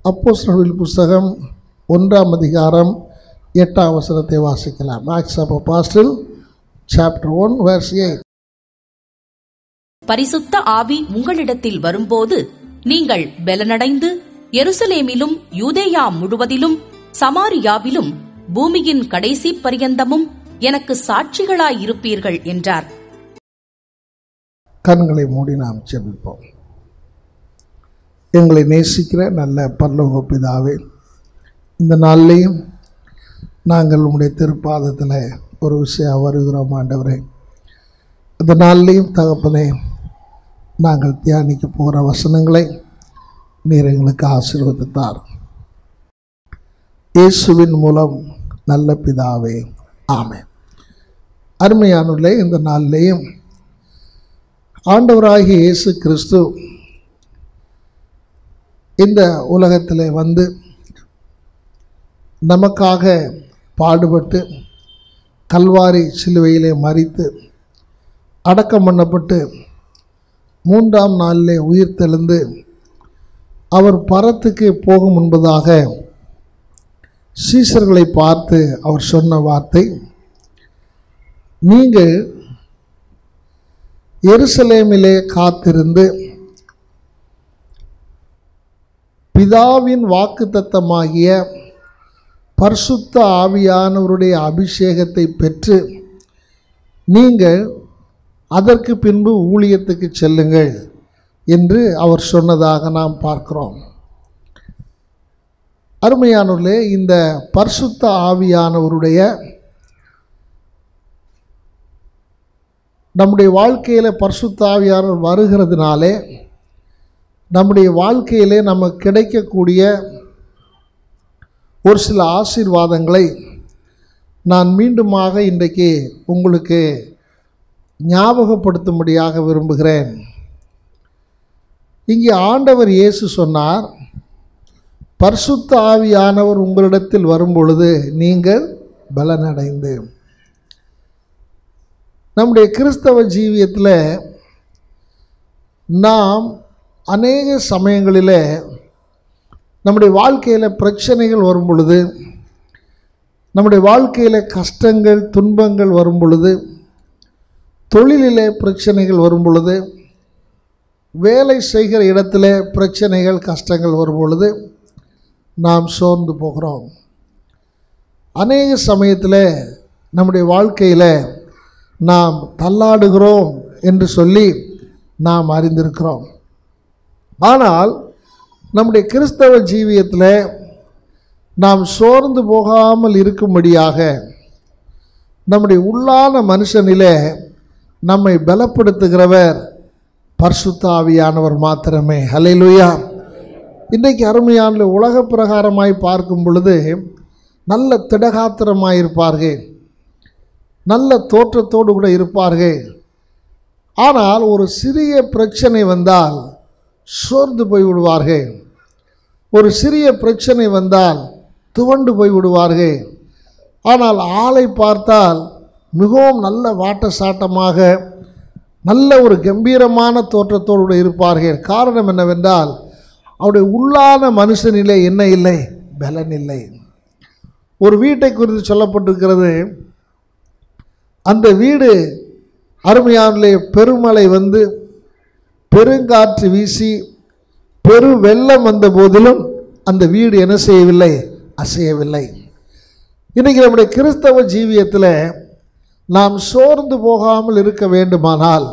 அப்போஸ்தலர்கள் புஸ்தகம் ஒன்றாம் அதிகாரம் எட்டாம் வசனத்தை வாசிக்கலாம் Acts of apostle chapter one verse eight பரிசுத்த ஆவி உங்களிடத்தில் வரும்போது நீங்கள் பெலனடைந்து எருசலேமிலும் யூதேயா முழுவதிலும் சமாரியாவிலும் பூமியின் கடைசி பரியந்தமும் எனக்கு சாட்சிகளாயிருப்பீர்கள் என்றார் கண்களை மூடி நாம் ஜெபிப்போம் எங்களை நேசிக்கிற நல்ல பரலோக பிதாவே இந்த நாள்லேயும் நாங்கள் உம்முடைய திருப்பாதத்தில் ஒரு விஷயம் வருகிறோம் ஆண்டவரே இந்த நாள்லேயும் தகப்பனே நாங்கள் தியானிக்க போகிற வசனங்களை நீர் எங்களுக்கு ஆசீர்வதித்தார் இயேசுவின் மூலம் நல்ல பிதாவே ஆமென் அருமையானுள்ளே இந்த நாளிலேயும் ஆண்டவராகிய இயேசு கிறிஸ்து இந்த உலகத்தில் வந்து நமக்காக பாடுபட்டு கல்வாரி சிலுவையிலே மறித்து அடக்கம் பண்ணப்பட்டு மூன்றாம் நாளிலே உயிர் தெழுந்து அவர் பரத்துக்கு போகும் முன்பதாக சீசர்களை பார்த்து அவர் சொன்ன வார்த்தை நீங்கள் எருசலேமிலே காத்திருந்து பிதாவின் வாக்குத்தத்தமாகிய பரிசுத்த ஆவியானவருடைய அபிஷேகத்தை பெற்று நீங்கள் அதற்கு பின்பு ஊழியத்துக்கு செல்லுங்கள் என்று அவர் சொன்னதாக நாம் பார்க்கிறோம் அருமையானவர்களே இந்த பரிசுத்த ஆவியானவருடைய நம்முடைய வாழ்க்கையில் பரிசுத்த ஆவியானவர் வருகிறதுனாலே நம்முடைய வாழ்க்கையிலே நமக்கு கிடைக்கக்கூடிய ஒரு சில ஆசீர்வாதங்களை நான் மீண்டுமாக இன்றைக்கு உங்களுக்கு ஞாபகப்படுத்தும்படியாக விரும்புகிறேன் இங்கே ஆண்டவர் இயேசு சொன்னார் பரிசுத்த ஆவியானவர் உங்களிடத்தில் வரும்பொழுது நீங்கள் பலனடைந்து நம்முடைய கிறிஸ்தவ ஜீவியத்தில் நாம் அநேக சமயங்களில் நம்முடைய வாழ்க்கையில் பிரச்சனைகள் வரும் பொழுது நம்முடைய வாழ்க்கையில் கஷ்டங்கள் துன்பங்கள் வரும் பொழுது தொழிலிலே பிரச்சனைகள் வரும் பொழுது வேலை செய்கிற இடத்துல பிரச்சனைகள் கஷ்டங்கள் வரும் பொழுது நாம் சோர்ந்து போகிறோம் அநேக சமயத்தில் நம்முடைய வாழ்க்கையில் நாம் தள்ளாடுகிறோம் என்று சொல்லி நாம் அறிந்திருக்கிறோம் ஆனால் நம்முடைய கிறிஸ்தவ ஜீவியத்தில் நாம் சோர்ந்து போகாமல் இருக்கும்படியாக நம்முடைய உள்ளான மனுஷனிலே நம்மை பலப்படுத்துகிறவர் பரிசுத்த ஆவியானவர் மாத்திரமே ஹலைலுயா இன்றைக்கு அருமையான உலக பிரகாரமாய் பார்க்கும் பொழுது நல்ல திடகாத்திரமாய் இருப்பார்கள் நல்ல தோற்றத்தோடு கூட இருப்பார்கள் ஆனால் ஒரு சிறிய பிரச்சனை வந்தால் சோர்ந்து போய் விடுவார்கள் ஒரு சிறிய பிரச்சனை வந்தால் துவண்டு போய் விடுவார்கள் ஆனால் ஆளை பார்த்தால் மிகவும் நல்ல வாட்ட சாட்டமாக நல்ல ஒரு கம்பீரமான தோற்றத்தோடு கூட இருப்பார்கள் காரணம் என்னவென்றால் அவருடைய உள்ளான மனுஷனிலே என்ன இல்லை பலன் இல்லை ஒரு வீட்டை குறித்து சொல்லப்பட்டிருக்கிறது அந்த வீடு அருமையானிலே பெருமழை வந்து பெருங்காற்று வீசி பெரு வெள்ளம் வந்த போதிலும் அந்த வீடு என்ன செய்யவில்லை அசையவில்லை இன்றைக்கி நம்முடைய கிறிஸ்தவ ஜீவியத்தில் நாம் சோர்ந்து போகாமல் இருக்க வேண்டுமானால்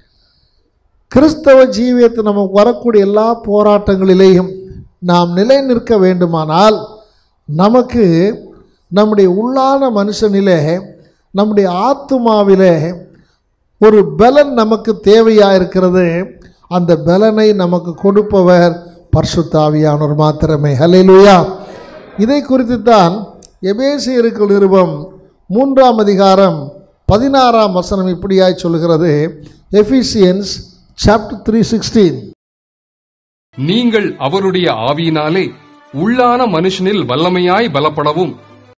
கிறிஸ்தவ ஜீவியத்தில் நமக்கு வரக்கூடிய எல்லா போராட்டங்களிலேயும் நாம் நிலை நிற்க வேண்டுமானால் நமக்கு நம்முடைய உள்ளான மனுஷனிலே நம்முடைய ஆத்துமாவிலே ஒரு பலன் நமக்கு தேவையாக இருக்கிறது அந்த பலனை நமக்கு கொடுப்பவர் பர்சுத்தாவியானவர் மாத்திரமே ஹலேலுயா இதை குறித்து தான் எபேசியருக்கு நிருபம் மூன்றாம் அதிகாரம் பதினாறாம் வசனம் இப்படியாய் சொல்கிறது எஃபிசியன்ஸ் சாப்டர் த்ரீ சிக்ஸ்டீன் நீங்கள் அவருடைய ஆவியினாலே உள்ளான மனுஷனில் வல்லமையாய் பலப்படவும்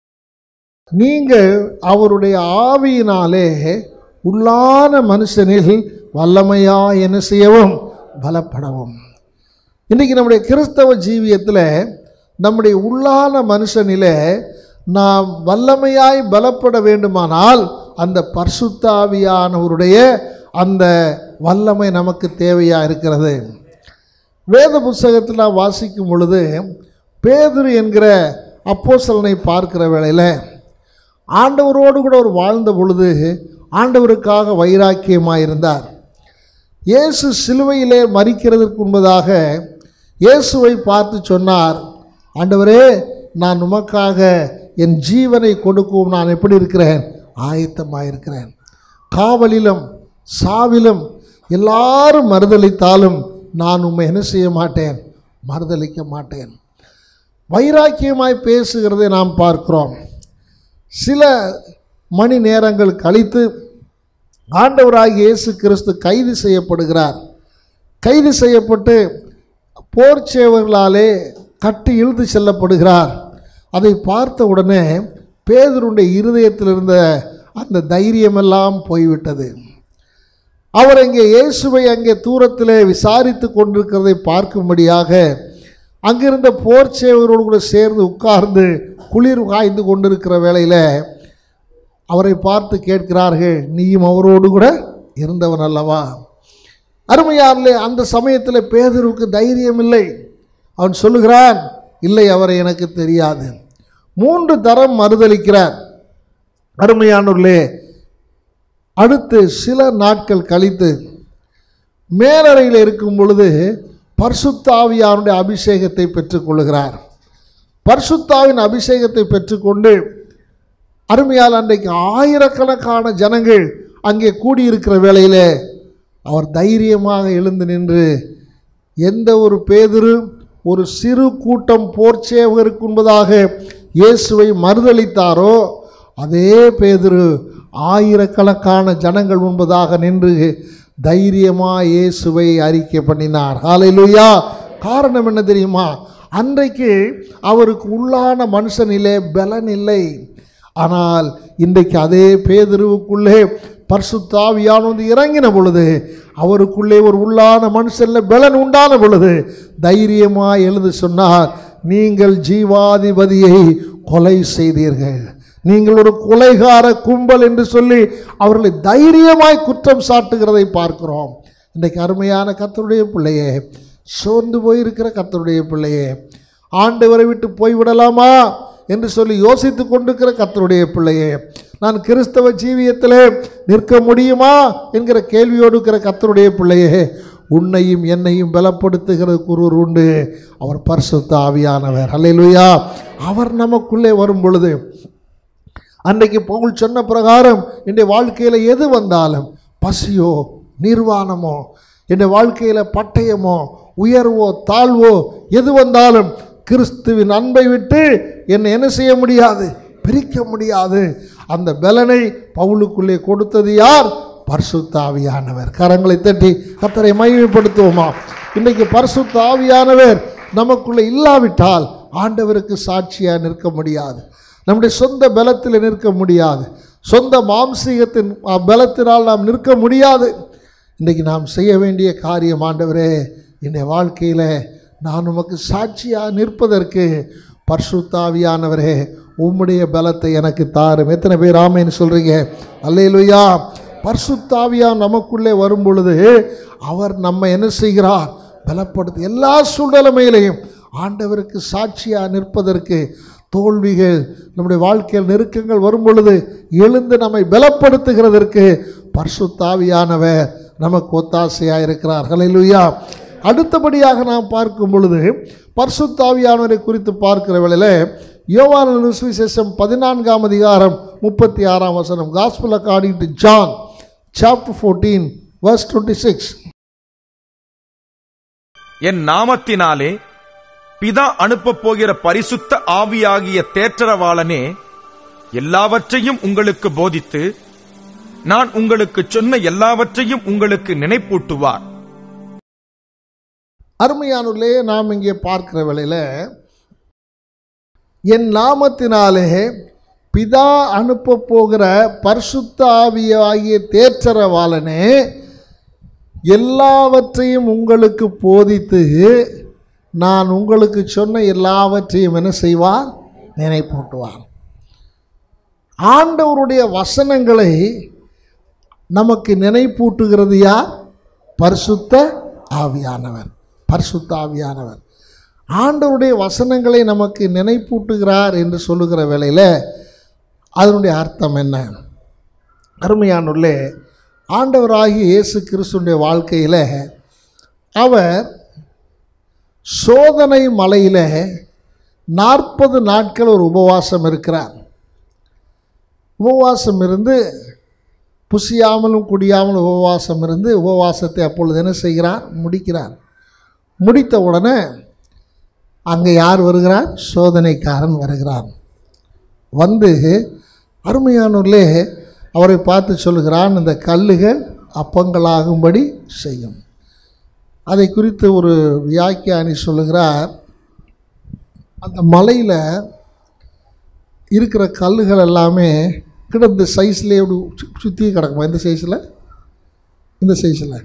நீங்கள் அவருடைய ஆவியினாலே உள்ளான மனுஷனில் வல்லமையா என்ன செய்யவும் பலப்படவும் இன்றைக்கி நம்முடைய கிறிஸ்தவ ஜீவியத்தில் நம்முடைய உள்ளான மனுஷனிலே நாம் வல்லமையாய் பலப்பட வேண்டுமானால் அந்த பரிசுத்தாவியானவருடைய அந்த வல்லமை நமக்கு தேவையாக இருக்கிறது வேத புஸ்தகத்தில் நாம் வாசிக்கும் பொழுது பேதுரு என்கிற அப்போஸ்தலனை பார்க்கிற வேளையில் ஆண்டவரோடு கூட அவர் வாழ்ந்த பொழுது ஆண்டவருக்காக வைராக்கியமாக இருந்தார் இயேசு சிலுவையிலே மறிக்கிறதற்கு முன்பதாக இயேசுவை பார்த்து சொன்னார் ஆண்டவரே நான் உமக்காக என் ஜீவனை கொடுக்கவும் நான் எப்படி இருக்கிறேன் ஆயத்தமாக இருக்கிறேன் காவலிலும் சாவிலும் எல்லாரும் மறுதளித்தாலும் நான் உம்மை என்ன செய்ய மாட்டேன் மறுதளிக்க மாட்டேன் வைராக்கியமாய் பேசுகிறதை நாம் பார்க்கிறோம் சில மணி நேரங்கள் கழித்து ஆண்டவராகிய இயேசு கிறிஸ்து கைது செய்யப்படுகிறார் கைது செய்யப்பட்டு போர் சேவர்களாலே கட்டி இழுத்து செல்லப்படுகிறார் அதை பார்த்த உடனே பேதருடைய இருதயத்தில் இருந்த அந்த தைரியமெல்லாம் போய்விட்டது அவர் அங்கே இயேசுவை அங்கே தூரத்திலே விசாரித்து கொண்டிருக்கிறதை பார்க்கும்படியாக அங்கிருந்த போர் சேவரோடு கூட சேர்ந்து உட்கார்ந்து குளிர் காய்ந்து கொண்டிருக்கிற வேளையில் அவரை பார்த்து கேட்கிறார்கள் நீயும் அவரோடு கூட இருந்தவன் அல்லவா அருமையாரிலே அந்த சமயத்தில் பேதருக்கு தைரியம் இல்லை அவன் சொல்லுகிறான் இல்லை அவரை எனக்கு தெரியாது மூன்று தரம் மறுதளிக்கிறார் அருமையானூர்லே அடுத்து சில நாட்கள் கழித்து மேலறையில் இருக்கும் பொழுது பர்சுத்தாவியானுடைய அபிஷேகத்தை பெற்றுக்கொள்கிறார் பர்சுத்தாவின் அபிஷேகத்தை பெற்றுக்கொண்டு அருமையால் அன்றைக்கு ஆயிரக்கணக்கான ஜனங்கள் அங்கே கூடியிருக்கிற வேளையிலே அவர் தைரியமாக எழுந்து நின்று எந்த ஒரு பேதுரு ஒரு சிறு கூட்டம் போர்ச்சேவகருக்கு முன்பதாக இயேசுவை மறுதளித்தாரோ அதே பேதுரு ஆயிரக்கணக்கான ஜனங்கள் முன்பதாக நின்று தைரியமாக இயேசுவை அறிக்கை பண்ணினார் ஹalleluya காரணம் என்ன தெரியுமா அன்றைக்கு அவருக்கு உள்ளான மனுஷனிலே பலன் இல்லை ஆனால் இன்றைக்கு அதே பேதுருவுக்குள்ளே பர்சுத்தாவியானது இறங்கின பொழுது அவருக்குள்ளே ஒரு உள்ளான மனுஷனில் பலன் உண்டான பொழுது தைரியமாக எழுது சொன்னார் நீங்கள் ஜீவாதிபதியை கொலை செய்தீர்கள் நீங்கள் ஒரு கொலைகார கும்பல் என்று சொல்லி அவர்களை தைரியமாய் குற்றம் சாட்டுகிறதை பார்க்கிறோம் இன்றைக்கு அருமையான கர்த்தருடைய பிள்ளையே சோர்ந்து போயிருக்கிற கர்த்தருடைய பிள்ளையே ஆண்டவரை விட்டு போய்விடலாமா என்று சொல்லி யோசித்து கொண்டிருக்கிற கர்த்தருடைய பிள்ளையே நான் கிறிஸ்தவ ஜீவியத்திலே நிற்க முடியுமா என்கிற கேள்வியோடு இருக்கிற கர்த்தருடைய பிள்ளையே உன்னையும் என்னையும் பலப்படுத்துகிற ஒருவர் உண்டு அவர் பரிசுத்த ஆவியானவர் அல்லேலூயா அவர் நமக்குள்ளே வரும் பொழுது அன்றைக்கு பவுல் சொன்ன பிரகாரம் என்னுடைய வாழ்க்கையில் எது வந்தாலும் பசியோ நிர்வாணமோ என்னுடைய வாழ்க்கையில் பட்டயமோ உயர்வோ தாழ்வோ எது வந்தாலும் கிறிஸ்துவின் அன்பை விட்டு என்னை என்ன செய்ய முடியாது பிரிக்க முடியாது அந்த பலனை பவுலுக்குள்ளே கொடுத்தது யார் பரிசுத்த ஆவியானவர் கரங்களை தட்டி கத்தரை மகிமைப்படுத்துவோமா இன்னைக்கு பரிசுத்த ஆவியானவர் நமக்குள்ளே இல்லாவிட்டால் ஆண்டவருக்கு சாட்சியாக நிற்க முடியாது நம்முடைய சொந்த பலத்தில் நிற்க முடியாது சொந்த மாம்சீகத்தின் அ, பலத்தினால் நாம் நிற்க முடியாது இன்றைக்கு நாம் செய்ய வேண்டிய காரியம் ஆண்டவரே என்னுடைய வாழ்க்கையில் நான் உமக்கு சாட்சியாக நிற்பதற்கு பர்சுத்தாவியானவரே உம்முடைய பலத்தை எனக்கு தாரும் எத்தனை பேர் ஆமைன்னு சொல்கிறீங்க அல்லேலுயா பர்சுத்தாவியா நமக்குள்ளே வரும் பொழுது அவர் நம்ம என்ன செய்கிறார் பலப்படுத்து எல்லா சூழ்நிலைமையிலையும் ஆண்டவருக்கு சாட்சியாக நிற்பதற்கு தோல்விகள் நம்முடைய வாழ்க்கையில் நெருக்கங்கள் வரும் பொழுது எழுந்து நம்மை பலப்படுத்துகிறதற்கு பர்சுத்தாவியானவர் நமக்கு ஒத்தாசையாக இருக்கிறார் ஹalleluya அடுத்தபடியாக நாம் பார்க்கும் பொழுது பர்சுத்தாவியானவரை குறித்து பார்க்கிற வேளையில் யோவான சுவிசேஷம் பதினான்காம் அதிகாரம் முப்பத்தி ஆறாம் வசனம் gospel according to John chapter fourteen verse twenty six என் நாமத்தினாலே பிதா அனுப்பப் போகிற பரிசுத்த ஆவியாகிய தேற்றரவாளனே எல்லாவற்றையும் உங்களுக்கு போதித்து நான் உங்களுக்கு சொன்ன எல்லாவற்றையும் உங்களுக்கு நினைப்பூட்டுவார் அருமையானுள்ளே நாம் இங்கே பார்க்கிற வேளையில் என் நாமத்தினாலே பிதா அனுப்ப போகிற பரிசுத்த ஆவியாகிய தேற்றரவாளனே எல்லாவற்றையும் உங்களுக்கு போதித்து நான் உங்களுக்கு சொன்ன எல்லாவற்றையும் என்ன செய்வார் நினைப்பூட்டுவார் ஆண்டவருடைய வசனங்களை நமக்கு நினைப்பூட்டுகிறது யார் பரிசுத்த ஆவியானவர் பரிசுத்த ஆவியானவர் ஆண்டவருடைய வசனங்களை நமக்கு நினைப்பூட்டுகிறார் என்று சொல்லுகிற வேளையில் அதனுடைய அர்த்தம் என்ன அருமையானுள்ளே ஆண்டவராகிய இயேசு கிறிஸ்துடைய வாழ்க்கையில் அவர் சோதனை மலையில் நாற்பது நாட்கள் ஒரு உபவாசம் இருக்கிறார் உபவாசம் இருந்து புசியாமலும் குடியாமலும் உபவாசம் இருந்து உபவாசத்தை அப்பொழுது என்ன செய்கிறார் முடிக்கிறார் முடித்த உடனே அங்கே யார் வருகிறார் சோதனைக்காரன் வருகிறார் வந்து அருமையானூர்லே அவரை பார்த்து சொல்லுகிறான் இந்த கல்லுகள் அப்பங்களாகும்படி செய்யும் அதை குறித்து ஒரு வியாக்கியானி சொல்லுகிறார் அந்த மலையில் இருக்கிற கல்லுகள் எல்லாமே கிடந்த சைஸ்லேயே இப்படி சு- சுற்றி கிடக்குமா இந்த சைஸில் இந்த சைஸில்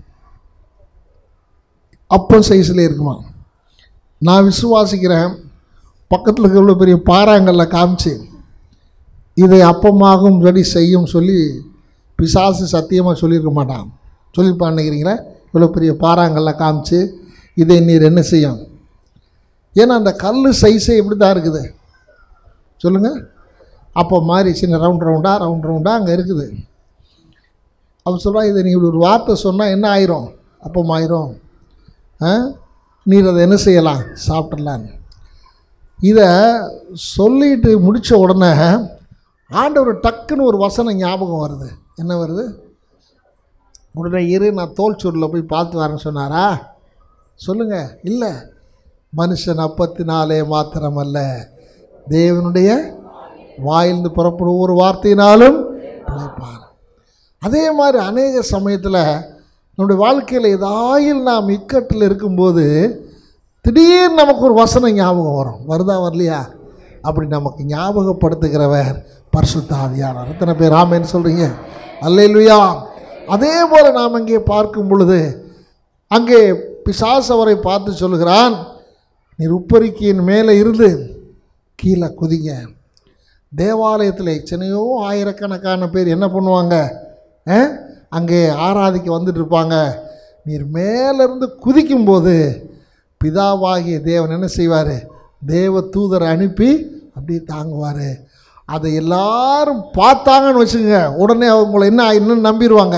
அப்பம் சைஸில் இருக்குமா நான் விசுவாசிக்கிறேன் பக்கத்தில் இருக்க இவ்வளோ பெரிய பாறாங்கல்ல காமிச்சு இதை அப்பமாகும் சொல்லி செய்யும் சொல்லி பிசாசு சத்தியமாக சொல்லியிருக்க மாட்டான் சொல்லியிருப்பான் நினைக்கிறீங்களா இவ்வளோ பெரிய பாறாங்கல்ல காமிச்சு இதை நீர் என்ன செய்யும் ஏன்னா அந்த கல் சைஸே இப்படி தான் இருக்குது சொல்லுங்கள் அப்போ மாதிரி சின்ன ரவுண்ட் ரவுண்டாக ரவுண்ட் ரவுண்டாக அங்கே இருக்குது அவன் சொல்கிறான் இதை நீ இப்படி ஒரு வார்த்தை சொன்னால் என்ன ஆயிரும் அப்பம் ஆயிரும் ஆ நீர் அதை என்ன செய்யலாம் சாப்பிட்றலாம் இதை சொல்லிட்டு முடித்த உடனே ஆண்டவர் டக்குன்னு ஒரு வசனம் ஞாபகம் வருது என்ன வருது உடனே இரு நான் தோல் சூரில் போய் பார்த்து வரேன்னு சொன்னாரா சொல்லுங்கள் இல்லை மனுஷன் அப்பத்தினாலே மாத்திரமல்ல தேவனுடைய வாயிலிருந்து புறப்படும் ஒரு வார்த்தையினாலும் பிழைப்பான் அதே மாதிரி அநேக சமயத்தில் நம்முடைய வாழ்க்கையில் ஏதாயில் நாம் இக்கட்டில் இருக்கும்போது திடீர்னு நமக்கு ஒரு வசனம் ஞாபகம் வரும் வருதா வரலையா அப்படி நமக்கு ஞாபகப்படுத்துகிறவர் பரிசுத்த ஆவியானவர் எத்தனை பேர் ஆமேன்னு சொல்கிறீங்க அல்லேலுயா அதே போல் நாம் அங்கே பார்க்கும் பொழுது அங்கே பிசாசு அவரை பார்த்து சொல்லுகிறான் நீர் உப்பரிக்கையின் மேலே இருந்து கீழே குதிங்க தேவாலயத்தில் எத்தனையோ ஆயிரக்கணக்கான பேர் என்ன பண்ணுவாங்க ஆ? அங்கே ஆராதிக்க வந்துட்டு இருப்பாங்க நீர் மேலேருந்து குதிக்கும்போது பிதாவாகிய தேவன் என்ன செய்வார் தேவ தூதரை அனுப்பி அப்படியே தாங்குவார் அதை எல்லாரும் பார்த்தாங்கன்னு வச்சுக்கோங்க உடனே அவங்கள என்ன இன்னும் நம்பிடுவாங்க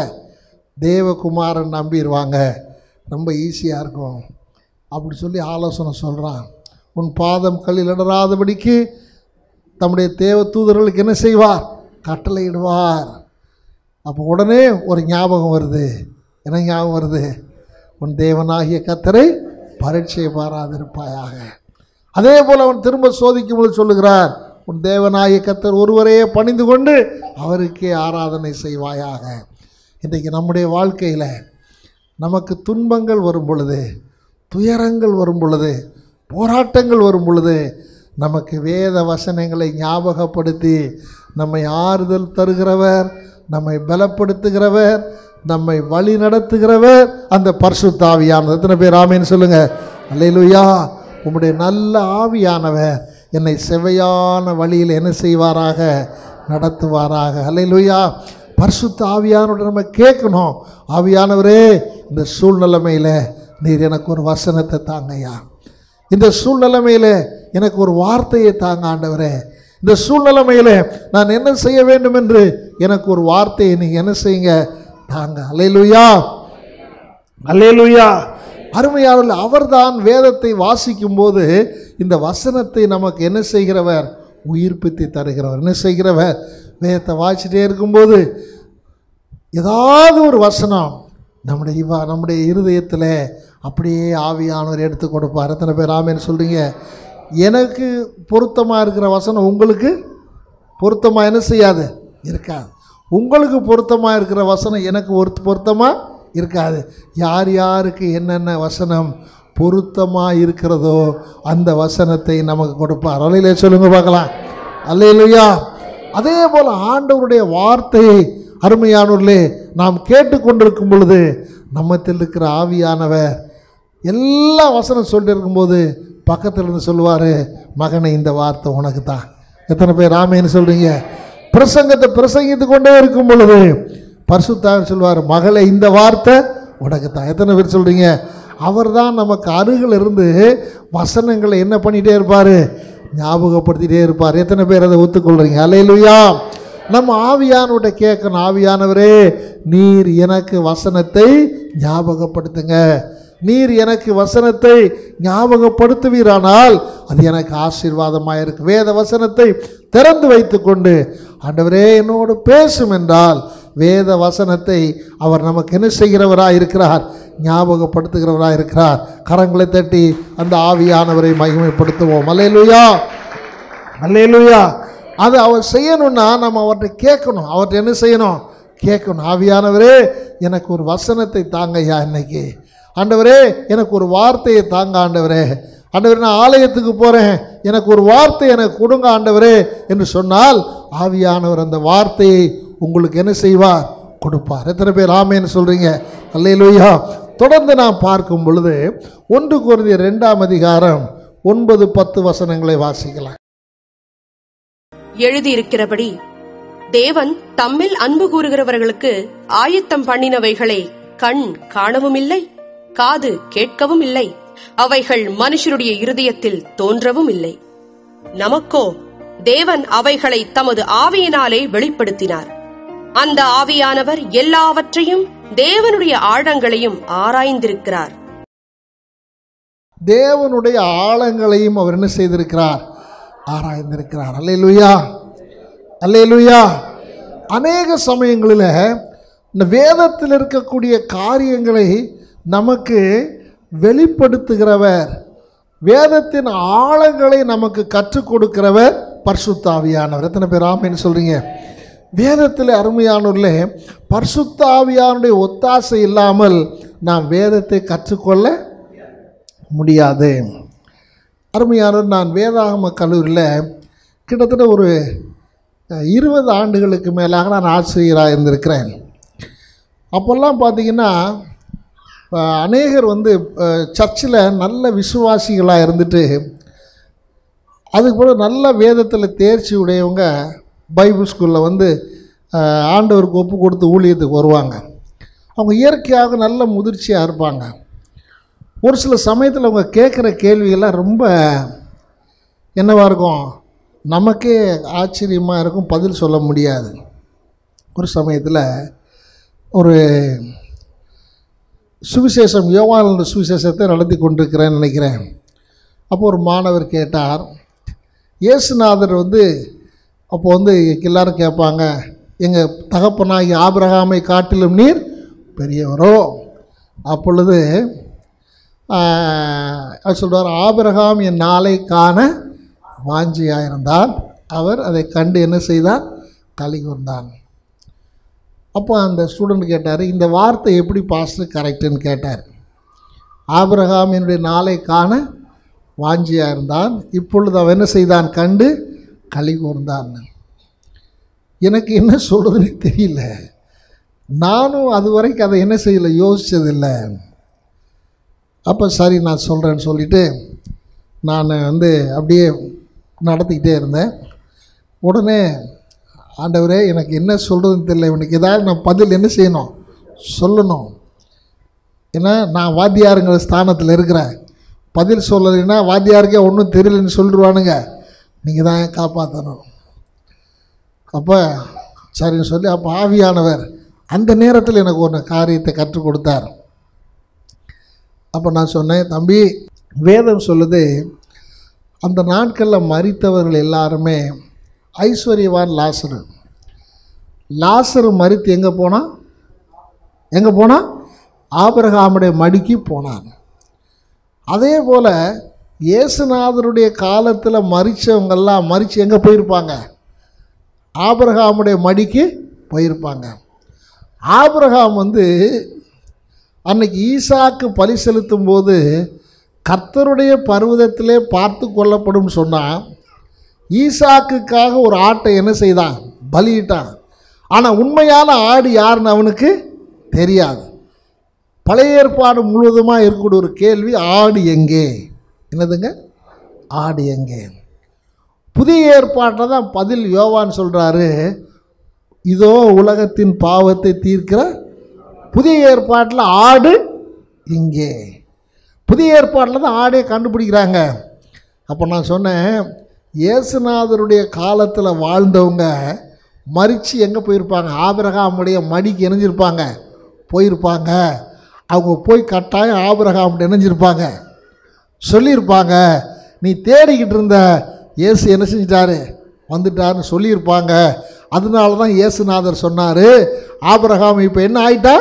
தேவகுமாரன் நம்பிடுவாங்க ரொம்ப ஈஸியாக இருக்கும் அப்படி சொல்லி ஆலோசனை சொல்கிறான் உன் பாதம் கல்லில் இடராதபடிக்கு தம்முடைய தேவ தூதர்களுக்கு என்ன செய்வார் கட்டளையிடுவார் அப்போ உடனே ஒரு ஞாபகம் வருது என்ன ஞாபகம் வருது உன் தேவனாகிய கத்தரை பரீட்சை பாராதிருப்பாயாக அதே போல் அவன் திரும்ப சோதிக்கும் பொழுது சொல்லுகிறார் உன் தேவனாகிய கத்தர் ஒருவரே பணிந்து கொண்டு அவருக்கே ஆராதனை செய்வாயாக இன்றைக்கு நம்முடைய வாழ்க்கையில் நமக்கு துன்பங்கள் வரும் பொழுது துயரங்கள் வரும் பொழுது போராட்டங்கள் வரும் பொழுது நமக்கு வேத வசனங்களை ஞாபகப்படுத்தி நம்மை ஆறுதல் தருகிறவர் நம்மை பலப்படுத்துகிறவர் நம்மை வழி நடத்துகிறவர் அந்த பரிசுத்த ஆவியானவர் எத்தனை பேர் ஆமேன்னு சொல்லுங்க அல்லேலூயா உம்முடைய நல்ல ஆவியானவர் என்னை செவையான வழியில் என்ன செய்வாராக நடத்துவாராக அல்லேலூயா பரிசுத்த ஆவியானோட நம்ம கேட்கணும் ஆவியானவரே இந்த சூழ்நிலைமையில் நீர் எனக்கு ஒரு வசனத்தை தாங்கய்யா இந்த சூழ்நிலைமையில் எனக்கு ஒரு வார்த்தையை தாங்க ஆண்டவரே இந்த சூழ்நிலைமையில் நான் என்ன செய்ய வேண்டும் என்று எனக்கு ஒரு வார்த்தையை நீங்கள் என்ன செய்யுங்க தாங்க அல்லேலூயா அல்லேலூயா அருமையாளர்கள் அவர்தான் வேதத்தை வாசிக்கும்போது இந்த வசனத்தை நமக்கு என்ன செய்கிறவர் உயிர்ப்பித்து தருகிறவர் என்ன செய்கிறவர் வேதத்தை வாசிச்சிட்டே இருக்கும்போது ஏதாவது ஒரு வசனம் நம்முடைய இவா நம்முடைய இருதயத்தில் அப்படியே ஆவியானவர் எடுத்து கொடுப்பார் எத்தனை பேர் ஆமேன்னு சொல்கிறீங்க எனக்கு பொருத்தமாக இருக்கிற வசனம் உங்களுக்கு பொருத்தமாக என்ன செய்யாது இருக்காது உங்களுக்கு பொருத்தமாக இருக்கிற வசனம் எனக்கு ஒரு பொருத்தமாக இருக்காது யார் யாருக்கு என்னென்ன வசனம் பொருத்தமாக இருக்கிறதோ அந்த வசனத்தை நமக்கு கொடுப்பார் அலையிலே சொல்லுங்க பார்க்கலாம் அல்லையிலையா அதே போல் ஆண்டவருடைய வார்த்தையை அருமையானவர்களே நாம் கேட்டுக்கொண்டிருக்கும் பொழுது நம்மத்தில் இருக்கிற ஆவியானவர் எல்லா வசனம் சொல்லிட்டு இருக்கும்போது பக்கத்தில் இருந்து சொல்லுவார் மகனை இந்த வார்த்தை உனக்கு தான் எத்தனை பேர் ஆமேன்னு சொல்கிறீங்க பிரசங்கத்தை பிரசங்கித்து கொண்டே இருக்கும் பொழுது பரிசுத்தான் சொல்லுவார் மகளே இந்த வார்த்தை உனக்கு தான் எத்தனை பேர் சொல்கிறீங்க அவர் தான் நமக்கு அருகில் இருந்து வசனங்களை என்ன பண்ணிகிட்டே இருப்பார் ஞாபகப்படுத்திட்டே இருப்பார் எத்தனை பேர் அதை ஒத்துக்கொள்கிறீங்க அலையிலுயா நம்ம ஆவியானவர்கிட்ட கேட்கணும் ஆவியானவரே நீர் எனக்கு வசனத்தை ஞாபகப்படுத்துங்க நீர் எனக்கு வசனத்தை ஞாபகப்படுத்துவீரானால் அது எனக்கு ஆசீர்வாதமாக இருக்கு வேத வசனத்தை திறந்து வைத்துக்கொண்டு ஆண்டவரே என்னோடு பேசும் என்றால் வேத வசனத்தை அவர் நமக்கு என்ன செய்கிறவராக இருக்கிறார் ஞாபகப்படுத்துகிறவராக இருக்கிறார் கரங்களை தட்டி அந்த ஆவியானவரை மகிமைப்படுத்துவோம் அல்லேலூயா அல்லேலூயா அது அவர் செய்யணும்னா நம்ம அவர்கிட்ட கேட்கணும் அவர்கிட்ட என்ன செய்யணும் கேட்கணும் ஆவியானவரே எனக்கு ஒரு வசனத்தை தாங்கய்யா இன்னைக்கு ஆண்டவரே எனக்கு ஒரு வார்த்தையை தாங்க ஆண்டவரே ஆண்டவரே நான் ஆலயத்துக்கு போகிறேன் எனக்கு ஒரு வார்த்தை எனக்கு கொடுங்க ஆண்டவரே என்று சொன்னால் ஆவியானவர் அந்த வார்த்தையை உங்களுக்கு என்ன செய்வார் கொடுப்பார் எத்தனை பேர் ஆமேன்னு சொல்கிறீங்க அல்லேலூயா தொடர்ந்து நாம் பார்க்கும் பொழுது ஒன்று குருதிய ரெண்டாம் அதிகாரம் ஒன்பது பத்து வசனங்களை வாசிக்கலாம் எழுதியிருக்கிறபடி தேவன் தம்மில் அன்பு கூறுகிறவர்களுக்கு ஆயத்தம் பண்ணினவைகளை கண் காணவும் இல்லை காது கேட்கவும் இல்லை அவைகள் மனுஷருடைய இருதயத்தில் தோன்றவும் இல்லை நமக்கோ தேவன் அவைகளை தமது ஆவியினாலே வெளிப்படுத்தினார் அந்த ஆவியானவர் எல்லாவற்றையும் தேவனுடைய ஆழங்களையும் ஆராய்ந்திருக்கிறார் தேவனுடைய ஆழங்களையும் அவர் என்ன செய்திருக்கிறார் ஆராய்ந்திருக்கிறார் அல்லேலூயா அல்லேலூயா அநேக சமயங்களில் இந்த வேதத்தில் இருக்கக்கூடிய காரியங்களை நமக்கு வெளிப்படுத்துகிறவர் வேதத்தின் ஆழங்களை நமக்கு கற்றுக் கொடுக்கிறவர் பரிசுத்தாவியானவர் எத்தனை பேர் ஆமைன்னு சொல்கிறீங்க வேதத்தில் அருமையானூரில் பரிசுத்தாவியானுடைய ஒத்தாசை இல்லாமல் நாம் வேதத்தை கற்றுக்கொள்ள முடியாது அருமையானவர் நான் வேதாகம கல்லூரியில் கிட்டத்தட்ட ஒரு அஹ், இருபது ஆண்டுகளுக்கு மேலாக நான் ஆசிரியராக இருந்திருக்கிறேன் அப்போல்லாம் பார்த்தீங்கன்னா அஹ், அநேகர் வந்து சர்ச்சில் நல்ல விசுவாசிகளாக இருந்துட்டு அதுக்கு பிறகு நல்ல வேதத்தில் தேர்ச்சி உடையவங்க பைபிள் ஸ்கூலில் வந்து அஹ், ஆண்டவருக்கு ஒப்பு கொடுத்து ஊழியத்துக்கு வருவாங்க அவங்க இயற்கையாக நல்ல முதிர்ச்சியாக இருப்பாங்க ஒரு சில சமயத்தில் அவங்க கேட்குற கேள்விகள்லாம் ரொம்ப என்னவாக இருக்கும் நமக்கே ஆச்சரியமாக இருக்கும் பதில் சொல்ல முடியாது ஒரு சமயத்தில் ஒரு சுவிசேஷம் யோவான சுவிசேஷத்தை நடத்தி கொண்டிருக்கிறேன்னு நினைக்கிறேன் அப்போ ஒரு மாணவர் கேட்டார் இயேசுநாதர் வந்து அப்போ வந்து எல்லாரும் கேட்பாங்க எங்கள் தகப்பனாகி ஆபிரகாமை காட்டிலும் நீர் பெரியவரோ அப்பொழுது ஆஹ், அவர் சொல்றார் ஆபிரகாம் என் நாளை காண வாஞ்சியாயிருந்தார் அவர் அதை கண்டு என்ன செய்தார் களி கூர்ந்தான் அப்போ அந்த ஸ்டூடெண்ட் கேட்டார் இந்த வார்த்தை எப்படி பாஸ்டர் கரெக்டுன்னு கேட்டார் ஆபிரகாம் என்னுடைய நாளை காண வாஞ்சியாக இருந்தான் இப்பொழுது அவன் என்ன செய்தான் கண்டு களி கூர்ந்தான் எனக்கு என்ன சொல்கிறதுன்னு தெரியல நானும் அது வரைக்கும் அதை என்ன செய்யலை யோசித்ததில்லை அப்போ சரி நான் சொல்கிறேன்னு சொல்லிவிட்டு நான் வந்து அப்படியே நடத்திக்கிட்டே இருந்தேன் உடனே ஆண்டவரே எனக்கு என்ன சொல்கிறதுன்னு தெரியல இவனுக்கு ஏதாவது நான் பதில் என்ன செய்யணும் சொல்லணும் ஏன்னா நான் வாத்தியாருங்கிற ஸ்தானத்தில் இருக்கிறேன் பதில் சொல்லலைன்னா வாத்தியாருக்கே ஒன்றும் தெரியலன்னு சொல்லிடுவானுங்க நீங்கள் தான் காப்பாற்றணும் அப்போ சரின்னு சொல்லி அப்போ ஆவியானவர் அந்த நேரத்தில் எனக்கு ஒரு காரியத்தை கற்றுக் கொடுத்தார் அப்போ நான் சொன்னேன் தம்பி வேதம் சொல்லுது அந்த நாட்களில் மரித்தவர்கள் எல்லாருமே ஐஸ்வர்யவான் லாசரு லாசரு மரித்து எங்கே போனான் எங்கே போனான் ஆபிரகாமுடைய மடிக்கு போனான் அதே போல் இயேசுநாதருடைய காலத்தில் மறித்தவங்கெல்லாம் மறித்து எங்கே போயிருப்பாங்க ஆபிரகாமுடைய மடிக்கு போயிருப்பாங்க ஆபிரகாம் வந்து அன்னைக்கு ஈசாக்கு பலி செலுத்தும் போது கர்த்தருடைய பர்வதத்திலே பார்த்து கொள்ளப்படும் சொன்னால் ஈசாக்குக்காக ஒரு ஆட்டை என்ன செய்தான் பலியிட்டான் ஆனால் உண்மையான ஆடு யாருன்னு அவனுக்கு தெரியாது பழைய ஏற்பாடு முழுவதுமாக இருக்கக்கூடிய ஒரு கேள்வி ஆடு எங்கே என்னதுங்க ஆடு எங்கே புதிய ஏற்பாட்டில் தான் பதில் யோவான் சொல்கிறாரு இதோ உலகத்தின் பாவத்தை தீர்க்கிற புதிய ஏற்பாட்டில் ஆடு இங்கே புதிய ஏற்பாட்டில் தான் ஆடே கண்டுபிடிக்கிறாங்க அப்போ நான் சொன்னேன் இயேசுநாதருடைய காலத்தில் வாழ்ந்தவங்க மறித்து எங்கே போயிருப்பாங்க ஆபிரகாமுடைய மடிக்கு இணைஞ்சிருப்பாங்க போயிருப்பாங்க அவங்க போய் கட்டாயம் ஆபிரகாம் இணைஞ்சிருப்பாங்க சொல்லியிருப்பாங்க நீ தேடிக்கிட்டு இருந்த இயேசு என்ன செஞ்சிட்டாரு வந்துட்டாருன்னு சொல்லியிருப்பாங்க அதனால தான் இயேசுநாதர் சொன்னார் ஆபிரகாம் இப்போ என்ன ஆயிட்டா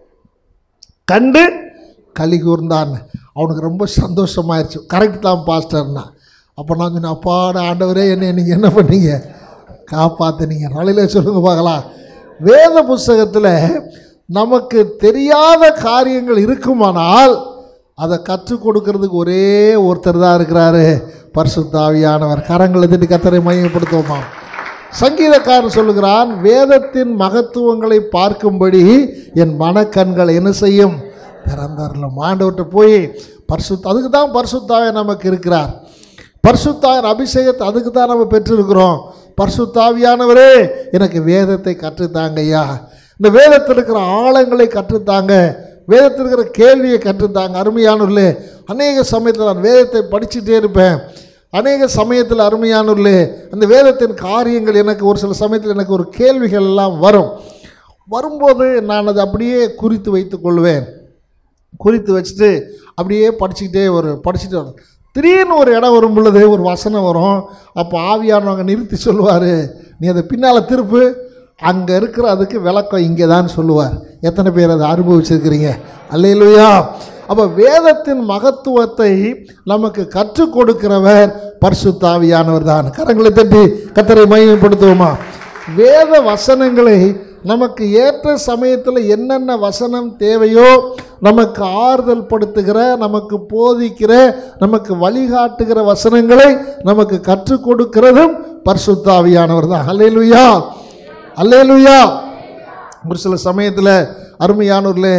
கண்டு களி கூர்ந்தான் அவனுக்கு ரொம்ப சந்தோஷமாயிருச்சு கரெக்ட் தான் பாஸ்டர்னா அப்போ நான் சொன்னேன் அப்பாட ஆண்டவரே என்ன நீங்கள் என்ன பண்ணீங்க காப்பாற்றுனீங்க நாளையில சொல்லுங்க பார்க்கலாம் வேத புஸ்தகத்தில் நமக்கு தெரியாத காரியங்கள் இருக்குமானால் அதை கற்றுக் கொடுக்கறதுக்கு ஒரே ஒருத்தர் தான் இருக்கிறாரு பரிசுத்தாவியானவர் கரங்களை திட்டு கத்தரை மையப்படுத்துவோமா சங்கீதக்காரன் சொல்லுகிறான் வேதத்தின் மகத்துவங்களை பார்க்கும்படி என் மனக்கண்கள் என்ன செய்யும் திறந்தரலும் ஆண்டவர்கிட்ட போய் பரிசுத்த அதுக்கு தான் பரிசுத்தாவே நமக்கு இருக்கிறார் பரிசுத்தாவின் அபிஷேகத்தை அதுக்கு தான் நம்ம பெற்றிருக்கிறோம் பரிசுத்தாவியானவரே எனக்கு வேதத்தை கற்றுத்தாங்க ஐயா இந்த வேதத்தில் இருக்கிற ஆழங்களை கற்றுத்தாங்க வேதத்தில் இருக்கிற கேள்வியை கற்றுத்தாங்க அருமையானவர்களே அநேக சமயத்தில் நான் வேதத்தை படிச்சுட்டே இருப்பேன் அநேக சமயத்தில் அருமையானவர்களே அந்த வேதத்தின் காரியங்கள் எனக்கு ஒரு சில சமயத்தில் எனக்கு ஒரு கேள்விகள் எல்லாம் வரும் வரும்போது நான் அதை அப்படியே குறித்து வைத்துக் கொள்வேன் குறித்து வச்சுட்டு அப்படியே படிச்சுக்கிட்டே ஒரு படிச்சுட்டு வரும் திடீர்னு ஒரு இடம் வரும் பொழுது ஒரு வசனம் வரும் அப்போ ஆவியானவங்க நிறுத்தி சொல்லுவார் நீ அதை பின்னால் திருப்பு அங்கே இருக்கிற அதுக்கு விளக்கம் இங்கே தான் சொல்லுவார் எத்தனை பேர் அதை அனுபவிச்சிருக்கிறீங்க அல்லையிலுயா அப்போ வேதத்தின் மகத்துவத்தை நமக்கு கற்றுக் கொடுக்கிறவர் பரிசுத்தாவியானவர் தான் கரங்களை தட்டி கத்தரை மையப்படுத்துவோமா வேத வசனங்களை நமக்கு ஏற்ற சமயத்தில் என்னென்ன வசனம் தேவையோ நமக்கு ஆறுதல் படுத்துகிற நமக்கு போதிக்கிற நமக்கு வழிகாட்டுகிற வசனங்களை நமக்கு கற்றுக் கொடுக்கிறதும் பரிசுத்தாவியானவர் தான் அல்லேலுயா அல்லேலுயா ஒரு சில சமயத்தில் அருமையானூரில்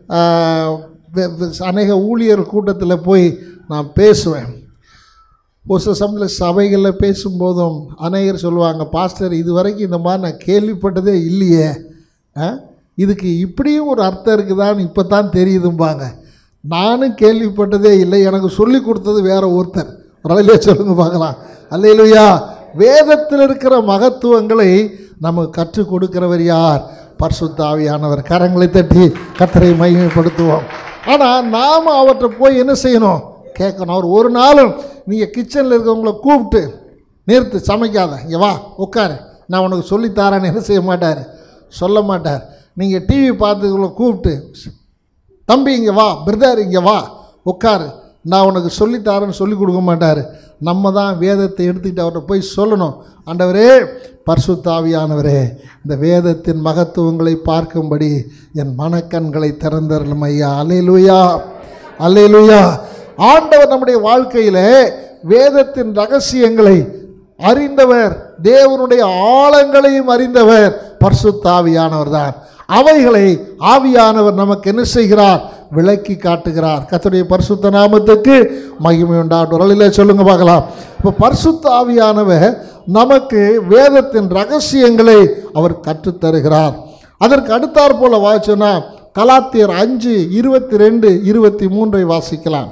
அநேக ஊழியர் கூட்டத்தில் போய் நான் பேசுவேன் ஒரு சில சமயத்தில் சபைகளில் பேசும்போதும் அநேகர் சொல்லுவாங்க பாஸ்டர் இது வரைக்கும் இந்த மாதிரி நான் கேள்விப்பட்டதே இல்லையே ஆ? இதுக்கு இப்படியும் ஒரு அர்த்தம் இருக்குதான்னு இப்போ தான் தெரியுதும்பாங்க நானும் கேள்விப்பட்டதே இல்லை எனக்கு சொல்லி கொடுத்தது வேற ஒருத்தர் ரயிலே சொல்லுங்க பார்க்கலாம் அல்லையிலுயா வேதத்தில் இருக்கிற மகத்துவங்களை நமக்கு கற்றுக் கொடுக்கிறவர் யார் பரிசுத்தாவியானவர் கரங்களை தட்டி கத்தரை மையப்படுத்துவோம் ஆனால் நாம் அவற்றை போய் என்ன செய்யணும் கேட்கணும் அவர் ஒரு நாளும் நீங்கள் கிச்சனில் இருக்கவங்கள கூப்பிட்டு நிறுத்து சமைக்காத இங்கே வா உட்காரு நான் உனக்கு சொல்லித்தாரேன்னு என்ன செய்ய மாட்டார் சொல்ல மாட்டார் நீங்கள் டிவி பார்த்துக்குள்ள கூப்பிட்டு தம்பி இங்கே வா பிரதர் இங்கே வா உட்காரு நான் உனக்கு சொல்லித்தாரேன்னு சொல்லி கொடுக்க மாட்டார் நம்ம தான் வேதத்தை எடுத்துக்கிட்டு அவர்கிட்ட போய் சொல்லணும் ஆண்டவரே பரிசுத்தாவியானவரே இந்த வேதத்தின் மகத்துவங்களை பார்க்கும்படி என் மனக்கண்களை திறந்தரலும் ஐயா அலையிலுயா அலையிலுயா ஆண்டவர் நம்முடைய வாழ்க்கையிலே வேதத்தின் ரகசியங்களை அறிந்தவர் தேவனுடைய ஆழங்களையும் அறிந்தவர் பரிசுத்தாவியானவர் தான் அவைகளை ஆவியானவர் நமக்கு என்ன செய்கிறார் விளக்கி காட்டுகிறார் கர்த்தருடைய பரிசுத்த நாமத்துக்கு மகிமை உண்டாட்டும் ரலிலே சொல்லுங்க பார்க்கலாம் இப்போ பரிசுத்த ஆவியானவர் நமக்கு வேதத்தின் ரகசியங்களை அவர் கற்றுத்தருகிறார் அதற்கு அடுத்தாற் போல வாசிச்சோன்னா கலாத்தியர் அஞ்சு இருபத்தி ரெண்டு இருபத்தி மூன்றை வாசிக்கலாம்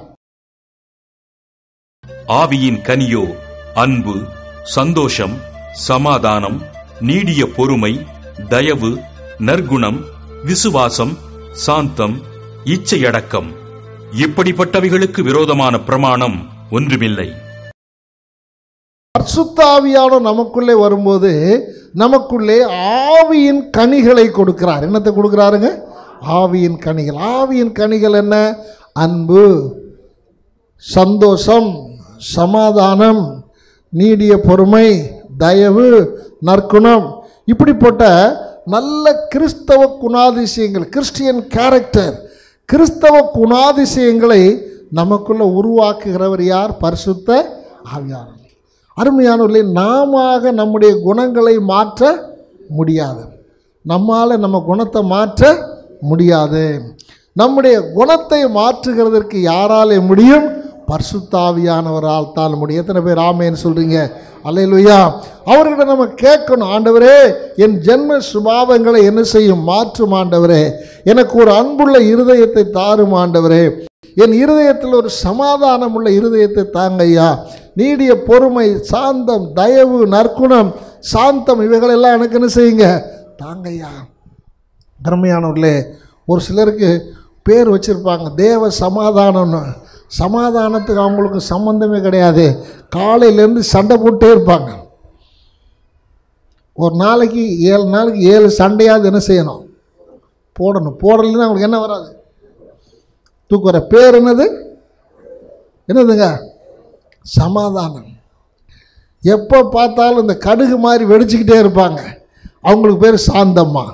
ஆவியின் கனியோ அன்பு சந்தோஷம் சமாதானம் நீடிய பொறுமை தயவு நற்குணம் விசுவாசம் சாந்தம் இச்சையடக்கம் இப்படிப்பட்டவைகளுக்கு விரோதமான பிரமாணம் ஒன்றுமில்லை பரிசுத்தாவியான நமக்குள்ளே வரும்போது நமக்குள்ளே ஆவியின் கனிகளை கொடுக்கிறார் என்னத்தை கொடுக்கிறாருங்க ஆவியின் கனிகள் ஆவியின் கனிகள் என்ன அன்பு சந்தோஷம் சமாதானம் நீடிய பொறுமை தயவு நற்குணம் இப்படிப்பட்ட நல்ல கிறிஸ்தவ குணாதிசயங்கள் கிறிஸ்டியன் கேரக்டர் கிறிஸ்தவ குணாதிசயங்களை நமக்குள்ள உருவாக்குகிறவர் யார் பரிசுத்த ஆவியானவர் அருமையானவர்களே நாம நம்முடைய குணங்களை மாற்ற முடியாது நம்மால் நம்ம குணத்தை மாற்ற முடியாது நம்முடைய குணத்தை மாற்றுகிறதற்கு யாராலே முடியும் பரிசுத்தாவியானவரால் தான் முடியும் எத்தனை பேர் ஆமேன்னு சொல்றீங்க அல்லையா அவர்கிட்ட நம்ம கேட்கணும் ஆண்டவரே என் ஜென்ம சுபாவங்களை என்ன செய்யும் மாற்றும் ஆண்டவரே எனக்கு ஒரு அன்புள்ள இருதயத்தை தாரும் ஆண்டவரே என் இருதயத்தில் ஒரு சமாதானம் உள்ள இருதயத்தை தாங்கய்யா நீடிய பொறுமை சாந்தம் தயவு நற்குணம் சாந்தம் இவைகளெல்லாம் எனக்கு என்ன செய்யுங்க தாங்கய்யா அருமையானவர்களே ஒரு சிலருக்கு பேர் வச்சுருப்பாங்க தேவ சமாதானம்னு சமாதானத்துக்கு அவங்களுக்கு சம்மந்தமே கிடையாது காலையிலேருந்து சண்டை போட்டே இருப்பாங்க ஒரு நாளைக்கு ஏழு நாளைக்கு ஏழு சண்டையாவது என்ன செய்யணும் போடணும் போடலைன்னா அவங்களுக்கு என்ன வராது தூக்கு வர பேர் என்னது என்னதுங்க சமாதானம் எப்போ பார்த்தாலும் இந்த கடுகு மாதிரி வெடிச்சுக்கிட்டே இருப்பாங்க அவங்களுக்கு பேர் சாந்தம்மா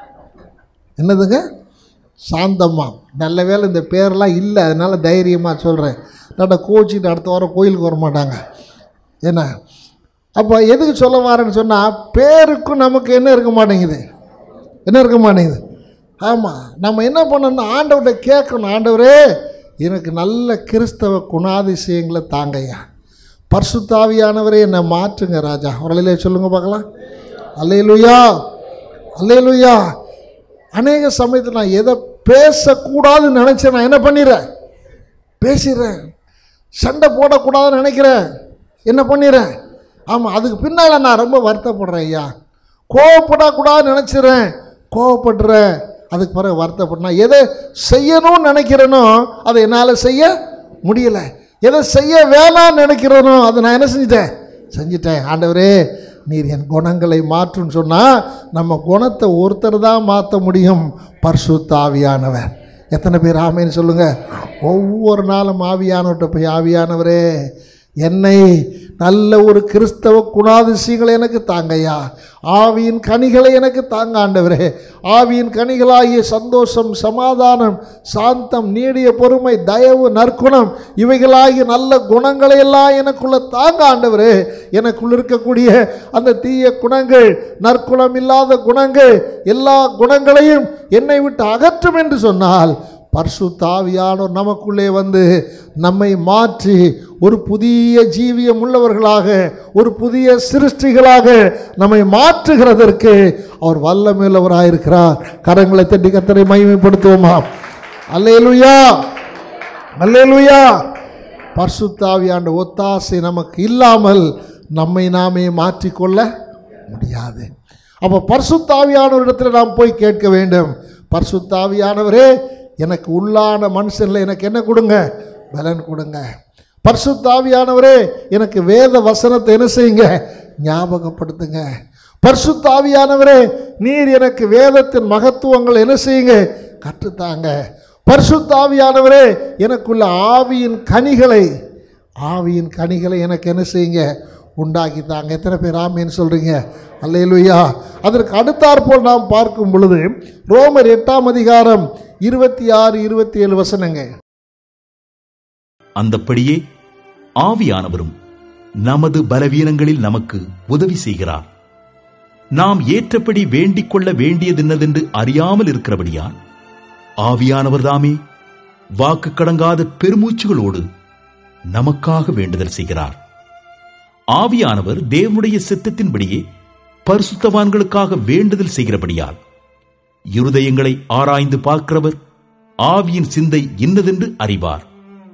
என்னதுங்க சாந்தம்மா நல்ல வேளை இந்த பேரெல்லாம் இல்லை அதனால் தைரியமாக சொல்கிறேன் இல்லாட்டா கோச்சிட்டு அடுத்த வாரம் கோயிலுக்கு வர மாட்டாங்க என்ன அப்போ எதுக்கு சொல்ல வரேன்னு சொன்னால் பேருக்கும் நமக்கு என்ன இருக்க மாட்டேங்குது என்ன இருக்க மாட்டேங்குது ஆமாம் நம்ம என்ன பண்ணணும்னா ஆண்டவர்கிட்ட கேட்கணும் ஆண்டவரே எனக்கு நல்ல கிறிஸ்தவ குணாதிசயங்களை தாங்கய்யா பர்சுத்தாவியானவரே என்னை மாற்றுங்க ராஜா அவர்களே சொல்லுங்க பார்க்கலாம் அல்லேலுயா அல்லேலுயா அநேக சமயத்தில் நான் எதை பேசக்கூடாதுன்னு நினச்சேன் நான் என்ன பண்ணிடுறேன் பேசிடுறேன் சண்டை போடக்கூடாதுன்னு நினைக்கிறேன் என்ன பண்ணிடுறேன் ஆமாம் அதுக்கு பின்னால் நான் ரொம்ப வருத்தப்படுறேன் ஐயா கோவப்படக்கூடாதுன்னு நினச்சிடுறேன் கோவப்படுறேன் அதுக்கு பிறகு வருத்தப்பட்டு நான் எதை செய்யணும்னு நினைக்கிறேனோ அதை என்னால் செய்ய முடியல எதை செய்ய வேணாம்னு நினைக்கிறேனோ அதை நான் என்ன செஞ்சிட்டேன் செஞ்சிட்டேன் ஆண்டவரே நீர் என் குணங்களை மாற்றுன்னு சொன்னால் நம்ம குணத்தை ஒருத்தர் தான் மாற்ற முடியும் பரிசுத்த ஆவியானவர் எத்தனை பேர் ஆமேன்னு சொல்லுங்கள் ஒவ்வொரு நாளும் ஆவியானவர்கிட்ட போய் ஆவியானவரே என்னை நல்ல ஒரு கிறிஸ்தவ குணாதிசயங்களை எனக்கு தாங்கய்யா ஆவியின் கனிகளை எனக்கு தாங்க ஆண்டவரே ஆவியின் கனிகளாகிய சந்தோஷம் சமாதானம் சாந்தம் நீடிய பொறுமை தயவு நற்குணம் இவைகளாகிய நல்ல குணங்களை எல்லாம் எனக்குள்ள தாங்க ஆண்டவரே எனக்குள்ள இருக்கக்கூடிய அந்த தீய குணங்கள் நற்குணம் இல்லாத குணங்கள் எல்லா குணங்களையும் என்னை விட்டு அகற்றும் என்று சொன்னால் பர்சுத்தாவியானோர் நமக்குள்ளே வந்து நம்மை மாற்றி ஒரு புதிய ஜீவியம் உள்ளவர்களாக ஒரு புதிய சிருஷ்டிகளாக நம்மை மாற்றுகிறதற்கு அவர் வல்லமையுள்ளவராயிருக்கிறார் கரங்களை தட்டி கத்தரை மகிமைப்படுத்துவோமா அல்லேலுயா அல்லேலுயா பர்சுத்தாவியாண்ட ஒத்தாசை நமக்கு இல்லாமல் நம்மை நாமே மாற்றிக்கொள்ள முடியாது அப்போ பர்சுத்தாவியானவரிடத்தில் நாம் போய் கேட்க வேண்டும் பர்சுத்தாவியானவரே எனக்கு உள்ளான மனுஷனில் எனக்கு என்ன கொடுங்க பலன் கொடுங்க பர்சுத்தாவியானவரே எனக்கு வேத வசனத்தை என்ன செய்யுங்க ஞாபகப்படுத்துங்க பர்சுத்தாவியானவரே நீர் எனக்கு வேதத்தின் மகத்துவங்கள் என்ன செய்யுங்க கற்றுத்தாங்க பரிசுத்தாவியானவரே எனக்குள்ள ஆவியின் கனிகளை ஆவியின் கனிகளை எனக்கு என்ன செய்யுங்க உண்டாக்கி தாங்க எத்தனை பேர் ஆமின்னு சொல்கிறீங்க அல்லையிலுயா அதற்கு அடுத்தாற்போல் நாம் பார்க்கும் பொழுது ரோமர் எட்டாம் அதிகாரம் இருபத்தி ஆறு இருபத்தி ஏழு வசனங்க அந்தப்படியே ஆவியானவரும் நமது பலவீனங்களில் நமக்கு உதவி செய்கிறார் நாம் ஏற்றபடி வேண்டிக் கொள்ள வேண்டியதென்னதென்று அறியாமல் இருக்கிறபடியால் ஆவியானவர் தாமே வாக்கு கடங்காத பெருமூச்சுகளோடு நமக்காக வேண்டுதல் செய்கிறார் ஆவியானவர் தேவனுடைய சித்தத்தின்படியே பரிசுத்தவான்களுக்காக வேண்டுதல் செய்கிறபடியால் இருதயங்களை ஆராய்ந்து பார்க்கிறவர் ஆவியின் சிந்தை இன்னதென்று அறிவார்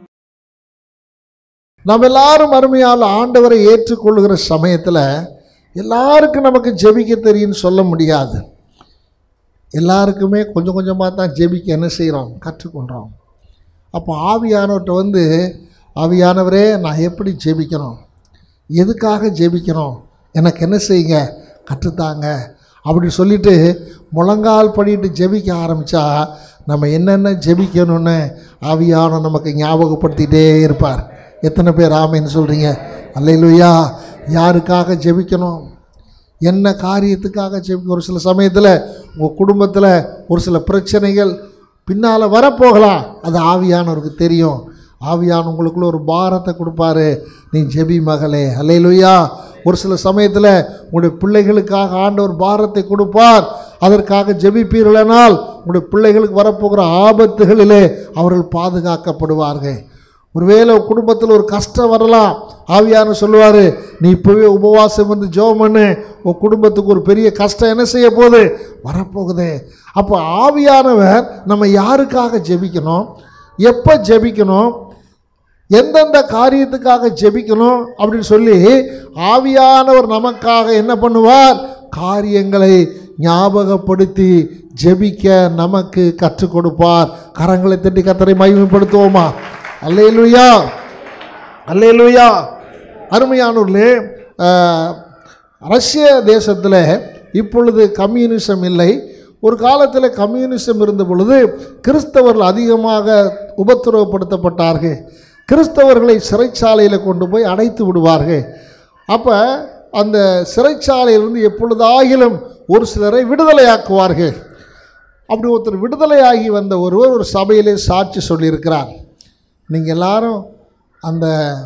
நம்ம எல்லாரும் அருமையால் ஆண்டவரை ஏற்றுக்கொள்கிற சமயத்தில் எல்லாருக்கும் நமக்கு ஜெபிக்க தெரியும்னு சொல்ல முடியாது எல்லாருக்குமே கொஞ்சம் கொஞ்சமாக தான் ஜெபிக்க என்ன செய்கிறோம் கற்றுக்கொள்கிறோம் அப்போ ஆவியானவர்கிட்ட வந்து ஆவியானவரே நான் எப்படி ஜெபிக்கணும் எதுக்காக ஜெபிக்கணும் எனக்கு என்ன செய்யுங்க கற்றுத்தாங்க அப்படி சொல்லிட்டு முழங்கால் படிட்டு ஜெபிக்க ஆரம்பித்தா நம்ம என்னென்ன ஜெபிக்கணும்னு ஆவியானவர் நமக்கு ஞாபகப்படுத்திகிட்டே இருப்பார் எத்தனை பேர் ஆமைன்னு சொல்கிறீங்க அல்லையிலுயா யாருக்காக ஜெபிக்கணும் என்ன காரியத்துக்காக ஜெபிக்க ஒரு சில சமயத்தில் உங்கள் குடும்பத்தில் ஒரு சில பிரச்சனைகள் பின்னால் வரப்போகலாம் அது ஆவியானவருக்கு தெரியும் ஆவியான உங்களுக்குள்ள ஒரு பாரத்தை கொடுப்பாரு நீ ஜெபி மகளே அல்லையிலுயா ஒரு சில சமயத்தில் உங்களுடைய பிள்ளைகளுக்காக ஆண்டவர் பாரத்தை கொடுப்பார் அதற்காக ஜெபிப்பீர்களானால் உங்களுடைய பிள்ளைகளுக்கு வரப்போகிற ஆபத்துகளிலே அவர்கள் பாதுகாக்கப்படுவார்கள் ஒருவேளை உன் குடும்பத்தில் ஒரு கஷ்டம் வரலாம் ஆவியான சொல்லுவார் நீ இப்போவே உபவாசம் வந்து ஜெபம் பண்ணு உன் குடும்பத்துக்கு ஒரு பெரிய கஷ்டம் என்ன செய்ய போகுது வரப்போகுது அப்போ ஆவியானவர் நம்ம யாருக்காக ஜெபிக்கணும் எப்போ ஜெபிக்கணும் எந்தெந்த காரியத்துக்காக ஜெபிக்கணும் அப்படின்னு சொல்லி ஆவியானவர் நமக்காக என்ன பண்ணுவார் காரியங்களை ஞாபகப்படுத்தி ஜெபிக்க நமக்கு கற்றுக் கொடுப்பார் கரங்களை தட்டி கத்தரை மகிமைப்படுத்துவோமா அல்லேலூயா அல்லேலூயா அருமையானூர்லே ஆஹ், ரஷ்ய தேசத்தில் இப்பொழுது கம்யூனிசம் இல்லை ஒரு காலத்தில் கம்யூனிசம் இருந்த பொழுது கிறிஸ்தவர்கள் அதிகமாக உபத்திரவப்படுத்தப்பட்டார்கள் கிறிஸ்தவர்களை சிறைச்சாலையில் கொண்டு போய் அடைத்து விடுவார்கள் அப்போ அந்த சிறைச்சாலையிலிருந்து எப்பொழுதாகிலும் ஒரு சிலரை விடுதலையாக்குவார்கள் அப்படி ஒருத்தர் விடுதலையாகி வந்த ஒருவர் ஒரு சபையிலே சாட்சி சொல்லியிருக்கிறார் நீங்கள் எல்லாரும் அந்த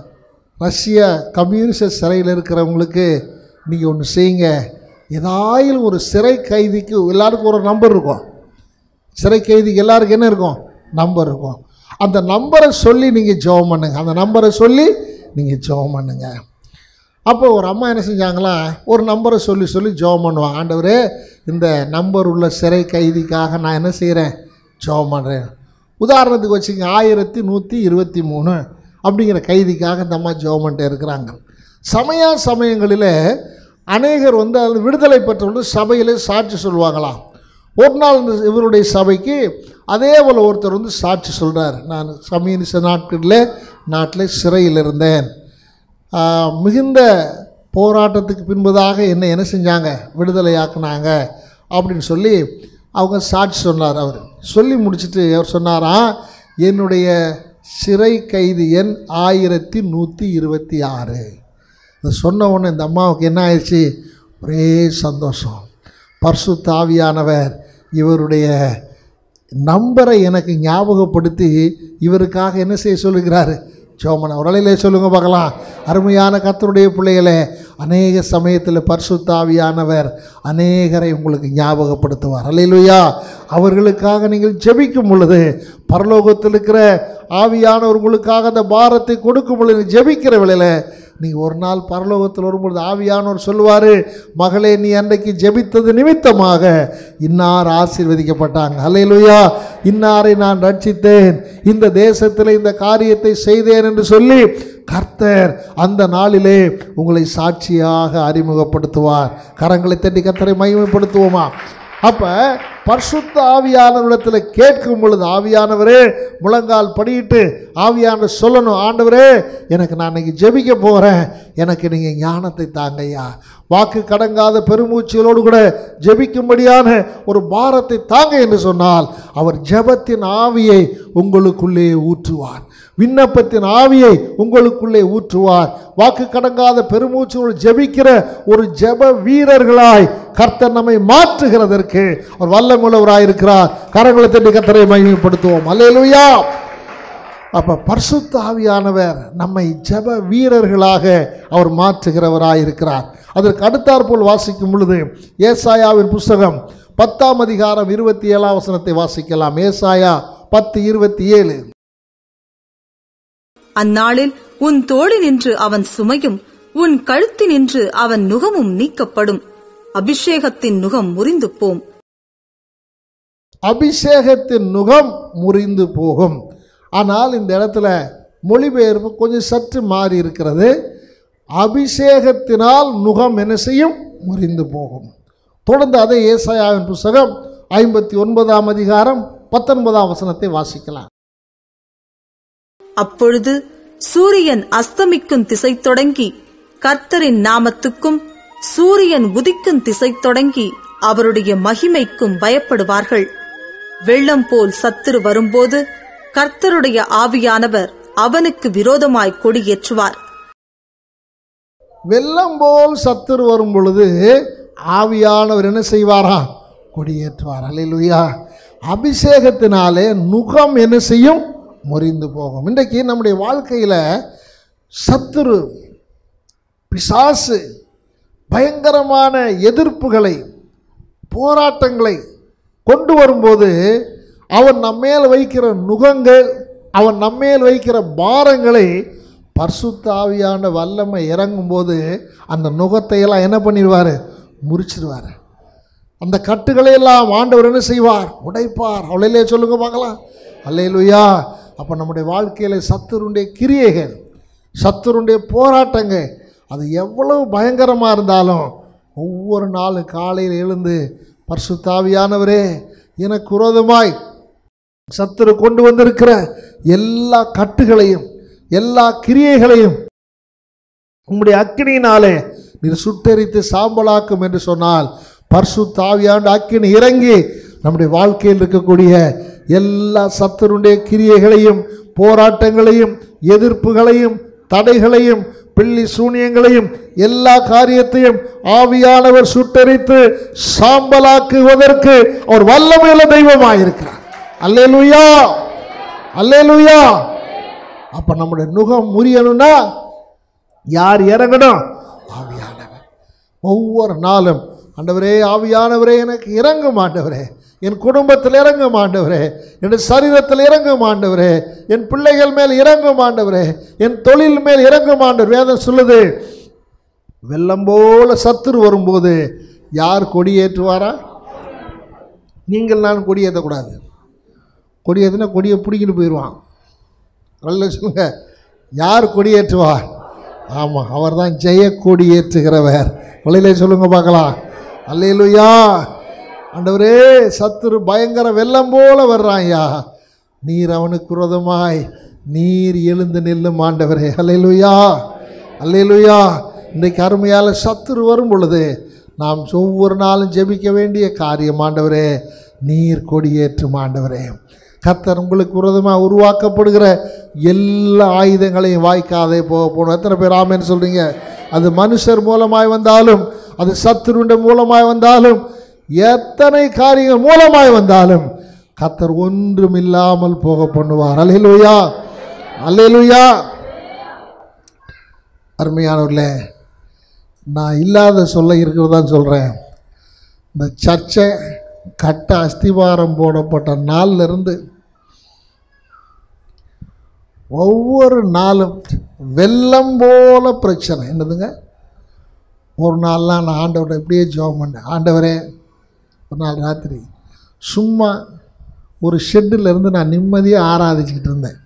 ரஷ்ய கம்யூனிஸ்ட் சிறையில் இருக்கிறவங்களுக்கு நீங்கள் ஒன்று செய்யுங்க ஏதாயிலும் ஒரு சிறை கைதிக்கு எல்லாருக்கும் ஒரு நம்பர் இருக்கும் சிறை கைதிக்கு எல்லாருக்கும் என்ன இருக்கும் நம்பர் இருக்கும் அந்த நம்பரை சொல்லி நீங்கள் ஜெபம் பண்ணுங்க அந்த நம்பரை சொல்லி நீங்கள் ஜெபம் பண்ணுங்க அப்போ ஒரு அம்மா என்ன செஞ்சாங்களா ஒரு நம்பரை சொல்லி சொல்லி ஜெபம் பண்ணுவாங்க ஆண்டவரே இந்த நம்பர் உள்ள சிறை கைதிக்காக நான் என்ன செய்கிறேன் ஜெபம் பண்ணுறேன் உதாரணத்துக்கு வச்சுங்க ஆயிரத்தி நூற்றி இருபத்தி மூணு அப்படிங்கிற கைதிக்காக இந்த அம்மா ஜெபம் பண்ணிட்டு இருக்கிறாங்க சமய சமயங்களில் அநேகர் வந்து அது விடுதலை பெற்றவர்கள் சபையிலே சாட்சி சொல்லுவாங்களாம் ஒரு நாள் இந்த இவருடைய சபைக்கு அதே போல் ஒருத்தர் வந்து சாட்சி சொல்கிறார் நான் கம்யூனிஸ்ட் நாட்களில் நாட்டில் சிறையில் இருந்தேன் ஆஹ், மிகுந்த போராட்டத்துக்கு பின்பதாக என்னை என்ன செஞ்சாங்க விடுதலையாக்குனாங்க அப்படின்னு சொல்லி அவங்க சாட்சி சொன்னார் அவர் சொல்லி முடிச்சுட்டு அவர் சொன்னாராம் என்னுடைய சிறை கைதி எண் ஆயிரத்தி நூற்றி இருபத்தி ஆறு இதை சொன்ன உடனே இந்த அம்மாவுக்கு என்ன ஆயிடுச்சு ஒரே சந்தோஷம் பர்சுத்த ஆவியானவர் இவருடைய நம்பரை எனக்கு ஞாபகப்படுத்தி இவருக்காக என்ன செய்ய சொல்லுகிறாரு ஜோமன உடலிலே சொல்லுங்க பார்க்கலாம் அருமையான கத்தருடைய பிள்ளைகளே அநேக சமயத்தில் பரிசுத்தாவியானவர் அநேகரை உங்களுக்கு ஞாபகப்படுத்துவார் அல்லையிலுயா அவர்களுக்காக நீங்கள் ஜெபிக்கும் பொழுது பரலோகத்தில் இருக்கிற ஆவியானவர்களுக்காக அந்த பாரத்தை கொடுக்கும் பொழுது ஜெபிக்கிற வேளையில் நீங்கள் ஒரு நாள் பரலோகத்தில் வரும்பொழுது ஆவியானவர் சொல்லுவார் மகளே நீ அன்றைக்கு ஜெபித்தது நிமித்தமாக இன்னார் ஆசீர்வதிக்கப்பட்டாங்க அல்லையிலுயா இன்னாரை நான் ரட்சித்தேன் இந்த தேசத்தில் இந்த காரியத்தை செய்தேன் என்று சொல்லி கர்த்தர் அந்த நாளிலே உங்களை சாட்சியாக அறிமுகப்படுத்துவார் கரங்களை தட்டி கர்த்தரை மகிமைப்படுத்துவோமா அப்போ பரிசுத்த ஆவியானவரிடத்தில் கேட்கும் பொழுது ஆவியானவரே முழங்கால் படியிட்டு ஆவியானவர் சொல்லணும் ஆண்டவரே எனக்கு நான் இன்னைக்கு ஜெபிக்க போகிறேன் எனக்கு நீங்கள் ஞானத்தை தாங்கய்யா வாக்கு கடங்காத பெருமூச்சிகளோடு கூட ஜெபிக்கும்படியான ஒரு பாரத்தை தாங்க என்று சொன்னால் அவர் ஜெபத்தின் ஆவியை உங்களுக்குள்ளே ஊற்றுவார் விண்ணப்பத்தின் ஆவியை உங்களுக்குள்ளே ஊற்றுவார் வாக்கு கடங்காத பெருமூச்சோடு ஜெபிக்கிற ஒரு ஜெப வீரர்களாய் கர்த்தர் நம்மை மாற்றுகிறதற்கு அவர் வல்லமுள்ளவராயிருக்கிறார் கரங்களை தட்டி கர்த்தரை மகிமைப்படுத்துவோம் அல்லேலூயா அப்ப பரிசுத்த ஆவியானவர் நம்மை ஜெப வீரர்களாக அவர் மாற்றுகிறவராய் இருக்கிறார் அதற்கு அடுத்தாற்போல் வாசிக்கும் பொழுது ஏசாயாவின் புஸ்தகம் பத்தாம் அதிகாரம் இருபத்தி ஏழாம் வசனத்தை வாசிக்கலாம் ஏசாயா பத்து இருபத்தி ஏழு அந்நாளில் உன் தோளினின்று அவன் சுமையும் உன் கழுத்தினின்று அவன் நுகமும் நீக்கப்படும் அபிஷேகத்தின் நுகம் முறிந்து போம் அபிஷேகத்தின் நுகம் முறிந்து போகும் ஆனால் இந்த இடத்துல மொழிபெயர்ப்பு கொஞ்சம் சற்று மாறி இருக்கிறது அபிஷேகத்தினால் நுகம் என்ன செய்யும் முறிந்து போகும் தொடர்ந்து அதே ஏசாயாவின் புஸ்தகம் ஐம்பத்தி ஒன்பதாம் அதிகாரம் பத்தொன்பதாம் வசனத்தை வாசிக்கலாம் அப்பொழுது சூரியன் அஸ்தமிக்கும் திசை தொடங்கி கர்த்தரின் நாமத்துக்கும் சூரியன் உதிக்கும் திசை தொடங்கி அவருடைய மகிமைக்கும் பயப்படுவார்கள் வெள்ளம் போல் சத்துரு வரும்போது கர்த்தருடைய ஆவியானவர் அவனுக்கு விரோதமாய் கொடியேற்றுவார் வெள்ளம் போல் சத்துரு வரும் பொழுது ஆவியானவர் என்ன செய்வாராம் கொடியேற்றுவார் அல்லேலூயா அபிஷேகத்தினாலே நுகம் என்ன செய்யும் முறிந்து போகும் இன்றைக்கு நம்முடைய வாழ்க்கையில் சத்துரு பிசாசு பயங்கரமான எதிர்ப்புகளை போராட்டங்களை கொண்டு வரும்போது அவன் நம்மேல் வைக்கிற நுகங்கள் அவன் நம்மேல் வைக்கிற பாரங்களை பரிசுத்த ஆவியான வல்லமை இறங்கும்போது அந்த நுகத்தை எல்லாம் என்ன பண்ணிடுவார் முறிச்சிடுவார் அந்த கட்டுகளை எல்லாம் ஆண்டவர் என்ன செய்வார் உடைப்பார் அவளையிலே சொல்லுங்க பார்க்கலாம் அல்லேலுயா அப்போ நம்முடைய வாழ்க்கையில் சத்துருடைய கிரியைகள் சத்துருடைய போராட்டங்கள் அது எவ்வளவு பயங்கரமாக இருந்தாலும் ஒவ்வொரு நாளும் காலையில் எழுந்து பரிசுத்தாவியானவரே எனக்கு விரோதமாய் சத்துரு கொண்டு வந்திருக்கிற எல்லா கட்டுகளையும் எல்லா கிரியைகளையும் உம்முடைய அக்கினியினாலே நீர் சுட்டெரித்து சாம்பலாக்கும் என்று சொன்னால் பர்சு தாவியாண்டு அக்கினி இறங்கி நம்முடைய வாழ்க்கையில் இருக்கக்கூடிய எல்லா சத்துருடைய கிரியைகளையும் போராட்டங்களையும் எதிர்ப்புகளையும் தடைகளையும் பிள்ளி சூனியங்களையும் எல்லா காரியத்தையும் ஆவியானவர் சுட்டரித்து சாம்பலாக்குவதற்கு அவர் வல்லமையுள்ள தெய்வமாயிருக்கிறார் அல்லேலூயா அல்லேலூயா அப்ப நம்முடைய நுகம் முறியணும்னா யார் இறங்கணும் ஆவியானவர் ஒவ்வொரு நாளும் ஆண்டவரே ஆவியானவரே எனக்கு இறங்கும் ஆண்டவரே என் குடும்பத்தில் இறங்கும் ஆண்டவரே என் சரீரத்தில் இறங்கும் ஆண்டவரே என் பிள்ளைகள் மேல் இறங்கும் ஆண்டவரே என் தொழில் மேல் இறங்கும் ஆண்டவர் வேதம் சொல்லுது வெள்ளம் போல சத்துரு வரும்போது யார் கொடியேற்றுவாரா நீங்கள் நான் கொடியேற்றக்கூடாது கொடியேற்றினா கொடியை பிடிக்கிட்டு போயிடுவான் நல்ல சொல்லுங்க யார் கொடியேற்றுவார் ஆமாம் அவர் தான் ஜெய கொடியேற்றுகிறவர் வழியிலே சொல்லுங்க பார்க்கலாம் அல்லேலுயா ஆண்டவரே சத்துரு பயங்கர வெள்ளம் போல வர்றான் ஐயா நீர் அவனுக்கு விரோதமாய் நீர் எழுந்து நில்லும் ஆண்டவரே அல்லேலுயா அல்லேலுயா இன்றைக்கு அருமையால் சத்துரு வரும் பொழுது நாம் ஒவ்வொரு நாளும் ஜெபிக்க வேண்டிய காரியம் ஆண்டவரே நீர் கொடியேற்றும் ஆண்டவரே கர்த்தர் உங்களுக்கு விரோதமாக உருவாக்கப்படுகிற எல்லா ஆயுதங்களையும் வாய்க்காதே போக போகணும் எத்தனை பேர் ஆமேன்னு சொல்கிறீங்க அது மனுஷர் மூலமாய் வந்தாலும் அது சத்துருண்ட மூலமாய் வந்தாலும் எத்தனை காரியங்கள் மூலமாய் வந்தாலும் கர்த்தர் ஒன்றும் இல்லாமல் போக பண்ணுவார் அல்லேலூயா அல்லேலூயா அருமையானவர்களே நான் இல்லாத சொல்ல இருக்கிறதான் சொல்கிறேன் இந்த சர்ச்சை கட்ட அஸ்திவாரம் போடப்பட்ட நாள்ல இருந்து ஒவ்வொரு நாளும் வெள்ளம் போல பிரச்சனை என்னதுங்க ஒரு நாள்லாம் நான் ஆண்டவரை இப்படியே ஜோம் பண்ணேன் ஆண்டவரே ஒரு நாள் ராத்திரி சும்மா ஒரு ஷெட்டில் இருந்து நான் நிம்மதியாக ஆராதிச்சுக்கிட்டு இருந்தேன்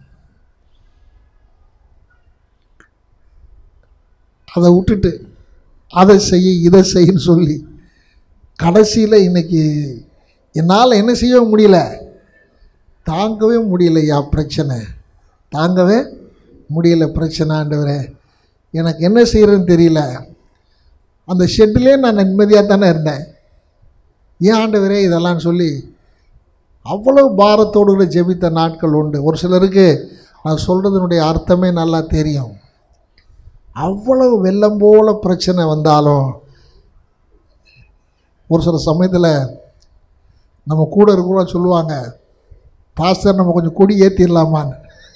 அதை விட்டுட்டு அதை செய்ய இதை செய்யன்னு சொல்லி கடைசியில் இன்னைக்கு என்னால் என்ன செய்ய முடியல தாங்கவே முடியலையா பிரச்சனை தாங்கவே முடியல பிரச்சனை ஆண்டவரே எனக்கு என்ன செய்கிறதுன்னு தெரியல அந்த ஷெட்டிலே நான் நிம்மதியாக தானே இருந்தேன் ஏன் ஆண்டவரே இதெல்லாம் சொல்லி அவ்வளோ பாரத்தோடு கூட ஜெபித்த நாட்கள் உண்டு ஒரு சிலருக்கு நான் சொல்கிறதுனுடைய அர்த்தமே நல்லா தெரியும் அவ்வளவு வெள்ளம் போல பிரச்சனை வந்தாலும் ஒரு சில சமயத்தில் நம்ம கூட இருக்கிற சொல்லுவாங்க பாஸ்டர் நம்ம கொஞ்சம் கொடி ஏற்றிடலாமான்னு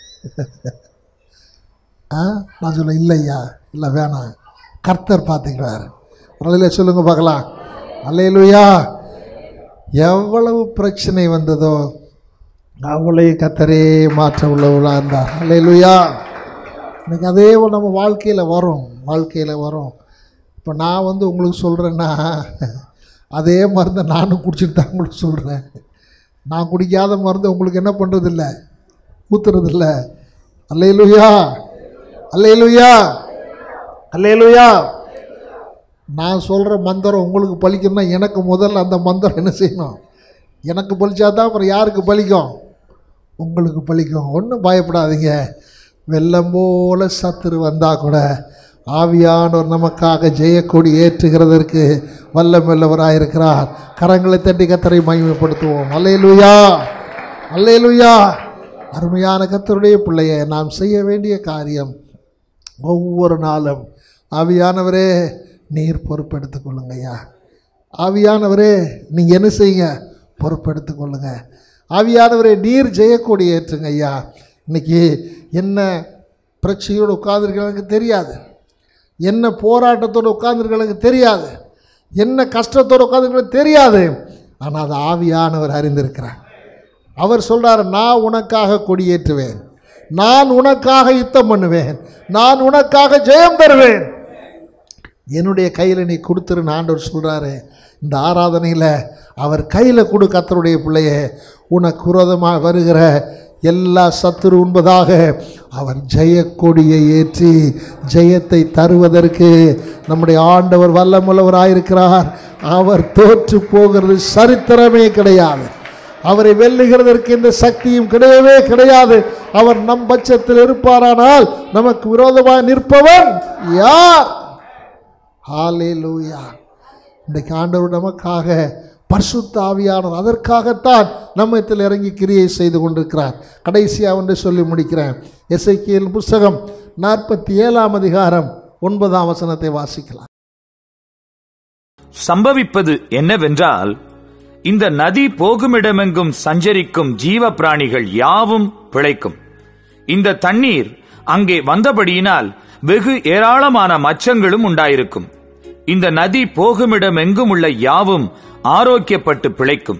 ஆ நான் சொல்ல இல்லையா இல்லை வேணாம் கர்த்தர் பார்த்துக்கிறார் அல்லையில சொல்லுங்க பார்க்கலாம் அல்லையிலுயா எவ்வளவு பிரச்சனை வந்ததோ அவளை கத்தரே மாற்ற உள்ளவளாக இருந்தார் அல்லையிலுயா இன்னைக்கு அதே போல் நம்ம வாழ்க்கையில் வரும் வாழ்க்கையில் வரும் இப்போ நான் வந்து உங்களுக்கு சொல்கிறேன்னா அதே மருந்தை நானும் குடிச்சிட்டு தான் உங்களுக்கு சொல்கிறேன் நான் குடிக்காத மருந்து உங்களுக்கு என்ன பண்ணுறதில்ல ஊத்துறதில்ல அல்லையிலுயா அல்லையிலுயா அல்லையிலுயா நான் சொல்கிற மந்திரம் உங்களுக்கு பலிக்கணும்னா எனக்கு முதல்ல அந்த மந்திரம் என்ன செய்யணும் எனக்கு பலிச்சா தான் அப்புறம் யாருக்கு பலிக்கும் உங்களுக்கு பலிக்கும் ஒன்றும் பயப்படாதீங்க வெள்ளம் போல சத்துரு வந்தால் கூட ஆவியானவர் நமக்காக ஜெயக்கொடி ஏற்றுகிறதற்கு வல்லமெல்லவராக இருக்கிறார் கரங்களை தட்டி கத்தரை மகிமைப்படுத்துவோம் அல்லேலுயா அல்லேலுயா அருமையான கத்தருடைய பிள்ளைய நாம் செய்ய வேண்டிய காரியம் ஒவ்வொரு நாளும் ஆவியானவரே நீர் பொறுப்பெடுத்துக் கொள்ளுங்கய்யா ஆவியானவரே நீங்கள் என்ன செய்யுங்க பொறுப்பெடுத்துக் கொள்ளுங்க ஆவியானவரே நீர் ஜெயக்கொடி ஏற்றுங்க ஐயா இன்னைக்கு என்ன பிரச்சனையோடு உட்காந்துருக்க எனக்கு தெரியாது என்ன போராட்டத்தோடு உட்காந்துருக்க எனக்கு தெரியாது என்ன கஷ்டத்தோடு உட்காந்துங்களுக்கு தெரியாது ஆனால் அது ஆவியானவர் அறிந்திருக்கிறார் அவர் சொல்றார் நான் உனக்காக கொடியேற்றுவேன் நான் உனக்காக யுத்தம் பண்ணுவேன் நான் உனக்காக ஜெயம் தருவேன் என்னுடைய கையில் நீ கொடுத்துருன்னு ஆண்டவர் சொல்கிறாரு இந்த ஆராதனையில் அவர் கையில் கொடு கத்தருடைய பிள்ளையே உனக்கு விரோதமாக வருகிற எல்லா சத்துரு உண்பதாக அவர் ஜெயக்கொடியை ஏற்றி ஜெயத்தை தருவதற்கு நம்முடைய ஆண்டவர் வல்லமுள்ளவராயிருக்கிறார் அவர் தோற்று போகிறது சரித்திரமே கிடையாது அவரை வெல்லுகிறதற்கு எந்த சக்தியும் கிடையவே கிடையாது அவர் நம் பட்சத்தில் இருப்பாரானால் நமக்கு விரோதமாக நிற்பவன் யார் ஹalleluya இன்றைக்கு ஆண்டவர் நமக்காக பரிசுத்த ஆவியானவர் அதற்காகத்தான் நம்மத்தில் இறங்கி கிரியை செய்து கொண்டிருக்கிறார் கடைசியாக ஒன்று சொல்லி முடிக்கிறேன் எஸ்ஐக்கியல் புஸ்தகம் நாற்பத்தி ஏழாம் அதிகாரம் ஒன்பதாம் வசனத்தை வாசிக்கலாம் சம்பவிப்பது என்னவென்றால் இந்த நதி போகுமிடமெங்கும் சஞ்சரிக்கும் ஜீவ பிராணிகள் யாவும் பிழைக்கும் இந்த தண்ணீர் அங்கே வந்தபடியினால் வெகு ஏராளமான மச்சங்களும் உண்டாயிருக்கும் இந்த நதி போகுமிடமெங்கும் உள்ள யாவும் ஆரோக்கியப்பட்டு பிழைக்கும்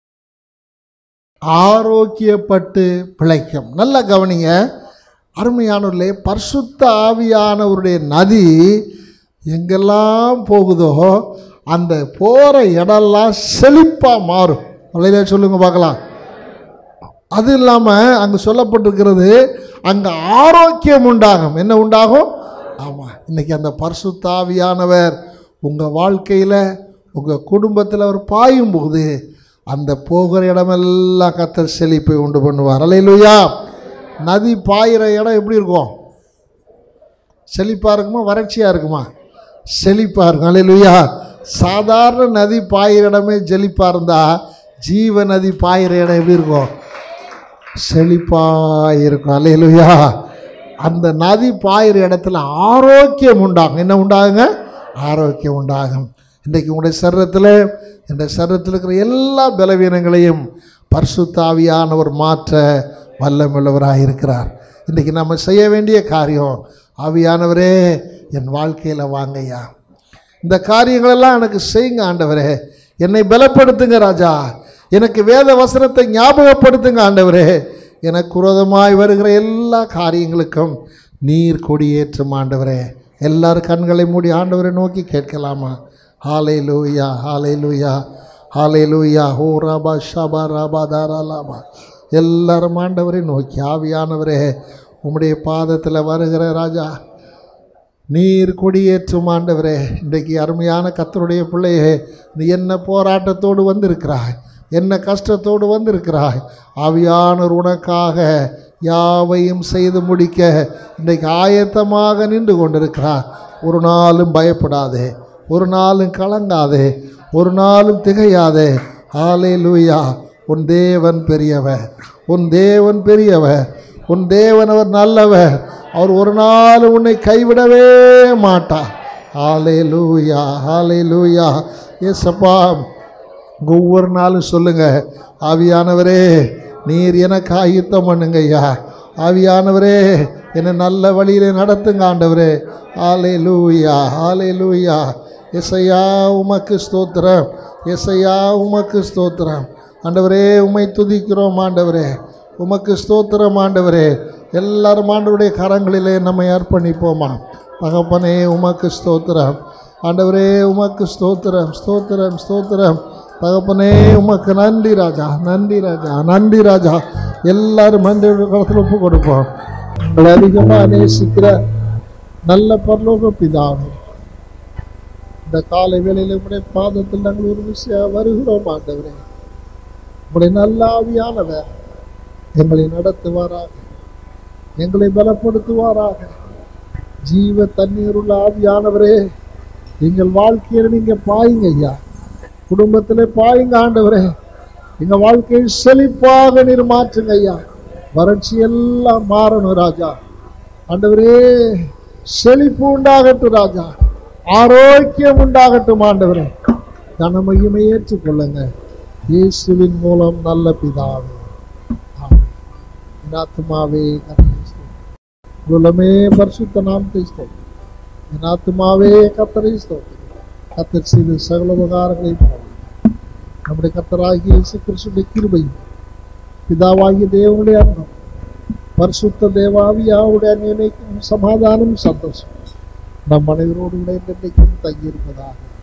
ஆரோக்கியப்பட்டு பிழைக்கும் நல்ல கவனிங்க அருமையானவர்களே பரிசுத்த ஆவியானவருடைய நதி எங்கெல்லாம் போகுதோ அந்த போகிற இடம்லாம் செழிப்பாக மாறும் அல்லையா சொல்லுங்க பார்க்கலாம் அது இல்லாமல் அங்கே சொல்லப்பட்டிருக்கிறது அங்கே ஆரோக்கியம் உண்டாகும் என்ன உண்டாகும் ஆமாம் இன்னைக்கு அந்த பரிசுத்தாவியானவர் உங்கள் வாழ்க்கையில் உங்கள் குடும்பத்தில் அவர் பாயும் போது அந்த போகிற இடமெல்லாம் கத்தர் செழிப்பை உண்டு பண்ணுவார் அலையிலுயா நதி பாயிற இடம் எப்படி இருக்கும் செழிப்பாக இருக்குமா வறட்சியாக இருக்குமா செழிப்பாக இருக்கும் அலையிலுயா சாதாரண நதி பாயிற இடமே செழிப்பாக இருந்தால் ஜீவ நதி பாயிற இடம் எப்படி இருக்கும் செழிப்பாக இருக்கும் அலையிலுயா அந்த நதி பாயிற இடத்துல ஆரோக்கியம் உண்டாகும் என்ன உண்டாகுங்க ஆரோக்கியம் உண்டாகும் இன்றைக்கு உங்களுடைய சரீரத்தில் இந்த சரீரத்தில் இருக்கிற எல்லா பலவீனங்களையும் பரிசுத்தாவியானவர் மாற்ற வல்லமுள்ளவராக இருக்கிறார் இன்றைக்கி நம்ம செய்ய வேண்டிய காரியம் ஆவியானவரே என் வாழ்க்கையில் வாங்கய்யா இந்த காரியங்களெல்லாம் எனக்கு செய்யுங்க ஆண்டவரே என்னை பலப்படுத்துங்க ராஜா எனக்கு வேத வசனத்தை ஞாபகப்படுத்துங்க ஆண்டவரே எனக்கு விரோதமாய் வருகிற எல்லா காரியங்களுக்கும் நீர் கொடியேற்றும் ஆண்டவரே எல்லாரும் கண்களை மூடி ஆண்டவரை நோக்கி கேட்கலாமா ஹாலே லூயா ஹாலே லூயா ஹாலே லூயா ஹோ ராபா ஷாபா ராபா தாரா லாபா எல்லாரும் ஆண்டவரை நோக்கி ஆவியானவரே உம்முடைய பாதத்தில் வருகிற ராஜா நீர் கொடியேற்றும் ஆண்டவரே இன்றைக்கு அருமையான கத்தருடைய பிள்ளையே நீ என்ன போராட்டத்தோடு வந்திருக்கிறாய் என்ன கஷ்டத்தோடு வந்திருக்கிறாய் ஆவியானவர் உனக்காக யாவையும் செய்து முடிக்க இன்றைக்கு ஆயத்தமாக நின்று கொண்டிருக்கிறார் ஒரு நாளும் பயப்படாதே ஒரு நாளும் கலங்காதே ஒரு நாளும் திகையாதே ஆலே லூயா உன் தேவன் பெரியவர் உன் தேவன் பெரியவர் உன் தேவன் அவர் நல்லவர் அவர் ஒரு நாள் உன்னை கைவிடவே மாட்டார் ஆலே லூயா ஆலே லூயா ஏசப்பா ஒவ்வொரு நாளும் சொல்லுங்க ஆவியானவரே நீர் எனக்கு ஆயுத்தம் பண்ணுங்க ஐயா ஆவியானவரே என்னை நல்ல வழியிலே நடத்துங்க ஆண்டவரே ஆலே லூயா ஆலே லூயா எஸ்ஐயா உமக்கு ஸ்தோத்திரம் எஸ்ஐயா உமக்கு ஸ்தோத்திரம் ஆண்டவரே உம்மை துதிக்கிறோம் ஆண்டவரே உமக்கு ஸ்தோத்திரம் ஆண்டவரே எல்லாரும் ஆண்டவருடைய கரங்களிலே நம்மை அர்ப்பணிப்போமா தகப்பனே உமக்கு ஸ்தோத்திரம் ஆண்டவரே உமக்கு ஸ்தோத்திரம் ஸ்தோத்திரம் ஸ்தோத்திரம் தகப்பனே உமக்கு நன்றி ராஜா நன்றி ராஜா நன்றி ராஜா எல்லாரும் மந்திர கடத்தில் ஒப்பு கொடுப்போம் உங்களை அதிகமாக நேசிக்கிற நல்ல பரலோக பிதாவே இந்த காலை வேளையில் உடைய பாதத்தில் நாங்கள் ஒரு விஷயம் வருகிறோம் ஆண்டவரே உங்களுடைய நல்ல ஆவியானவர் எங்களை நடத்துவாராக எங்களை பலப்படுத்துவாராக ஜீவ தண்ணீர் உள்ள ஆவியானவரே எங்கள் வாழ்க்கையில் நீங்க பாயுங்க ஐயா குடும்பத்தில் பாயுங்க ஆண்டவரே எங்க வாழ்க்கையை செழிப்பாக நீர் மாற்றுங்க ஐயா வறட்சி எல்லாம் மாறணும் ராஜா ஆண்டவரே செழிப்பு உண்டாகட்டும் ராஜா ஆரோக்கியம் உண்டாகட்டும் ஆண்டவரே கனமகிமை ஏற்றுக்கொள்ளுங்க இயேசுவின் மூலம் நல்ல பிதாவே ஆமென். என் ஆத்துமாவே கர்த்தரை ஸ்தோத்திரம். குலமே பரிசுத்த நாமத்தை ஸ்தோத்திரம். என் ஆத்துமாவே கத்தரை ஸ்தோத்திரம் கத்தர் செய்த சகல உபகாரங்களையும் மறவாதீர்கள். நம்முடைய கத்தராகிய இயேசு கிறிஸ்துடைய கிருபையும் பிதாவாகிய தேவனுடைய அன்பும் பரிசுத்த தேவாவியாவுடைய நினைக்கும் சமாதானம் சந்தோஷம் நம் அனைவரோடு கூட இன்றைக்கும் தங்கியிருப்பதாக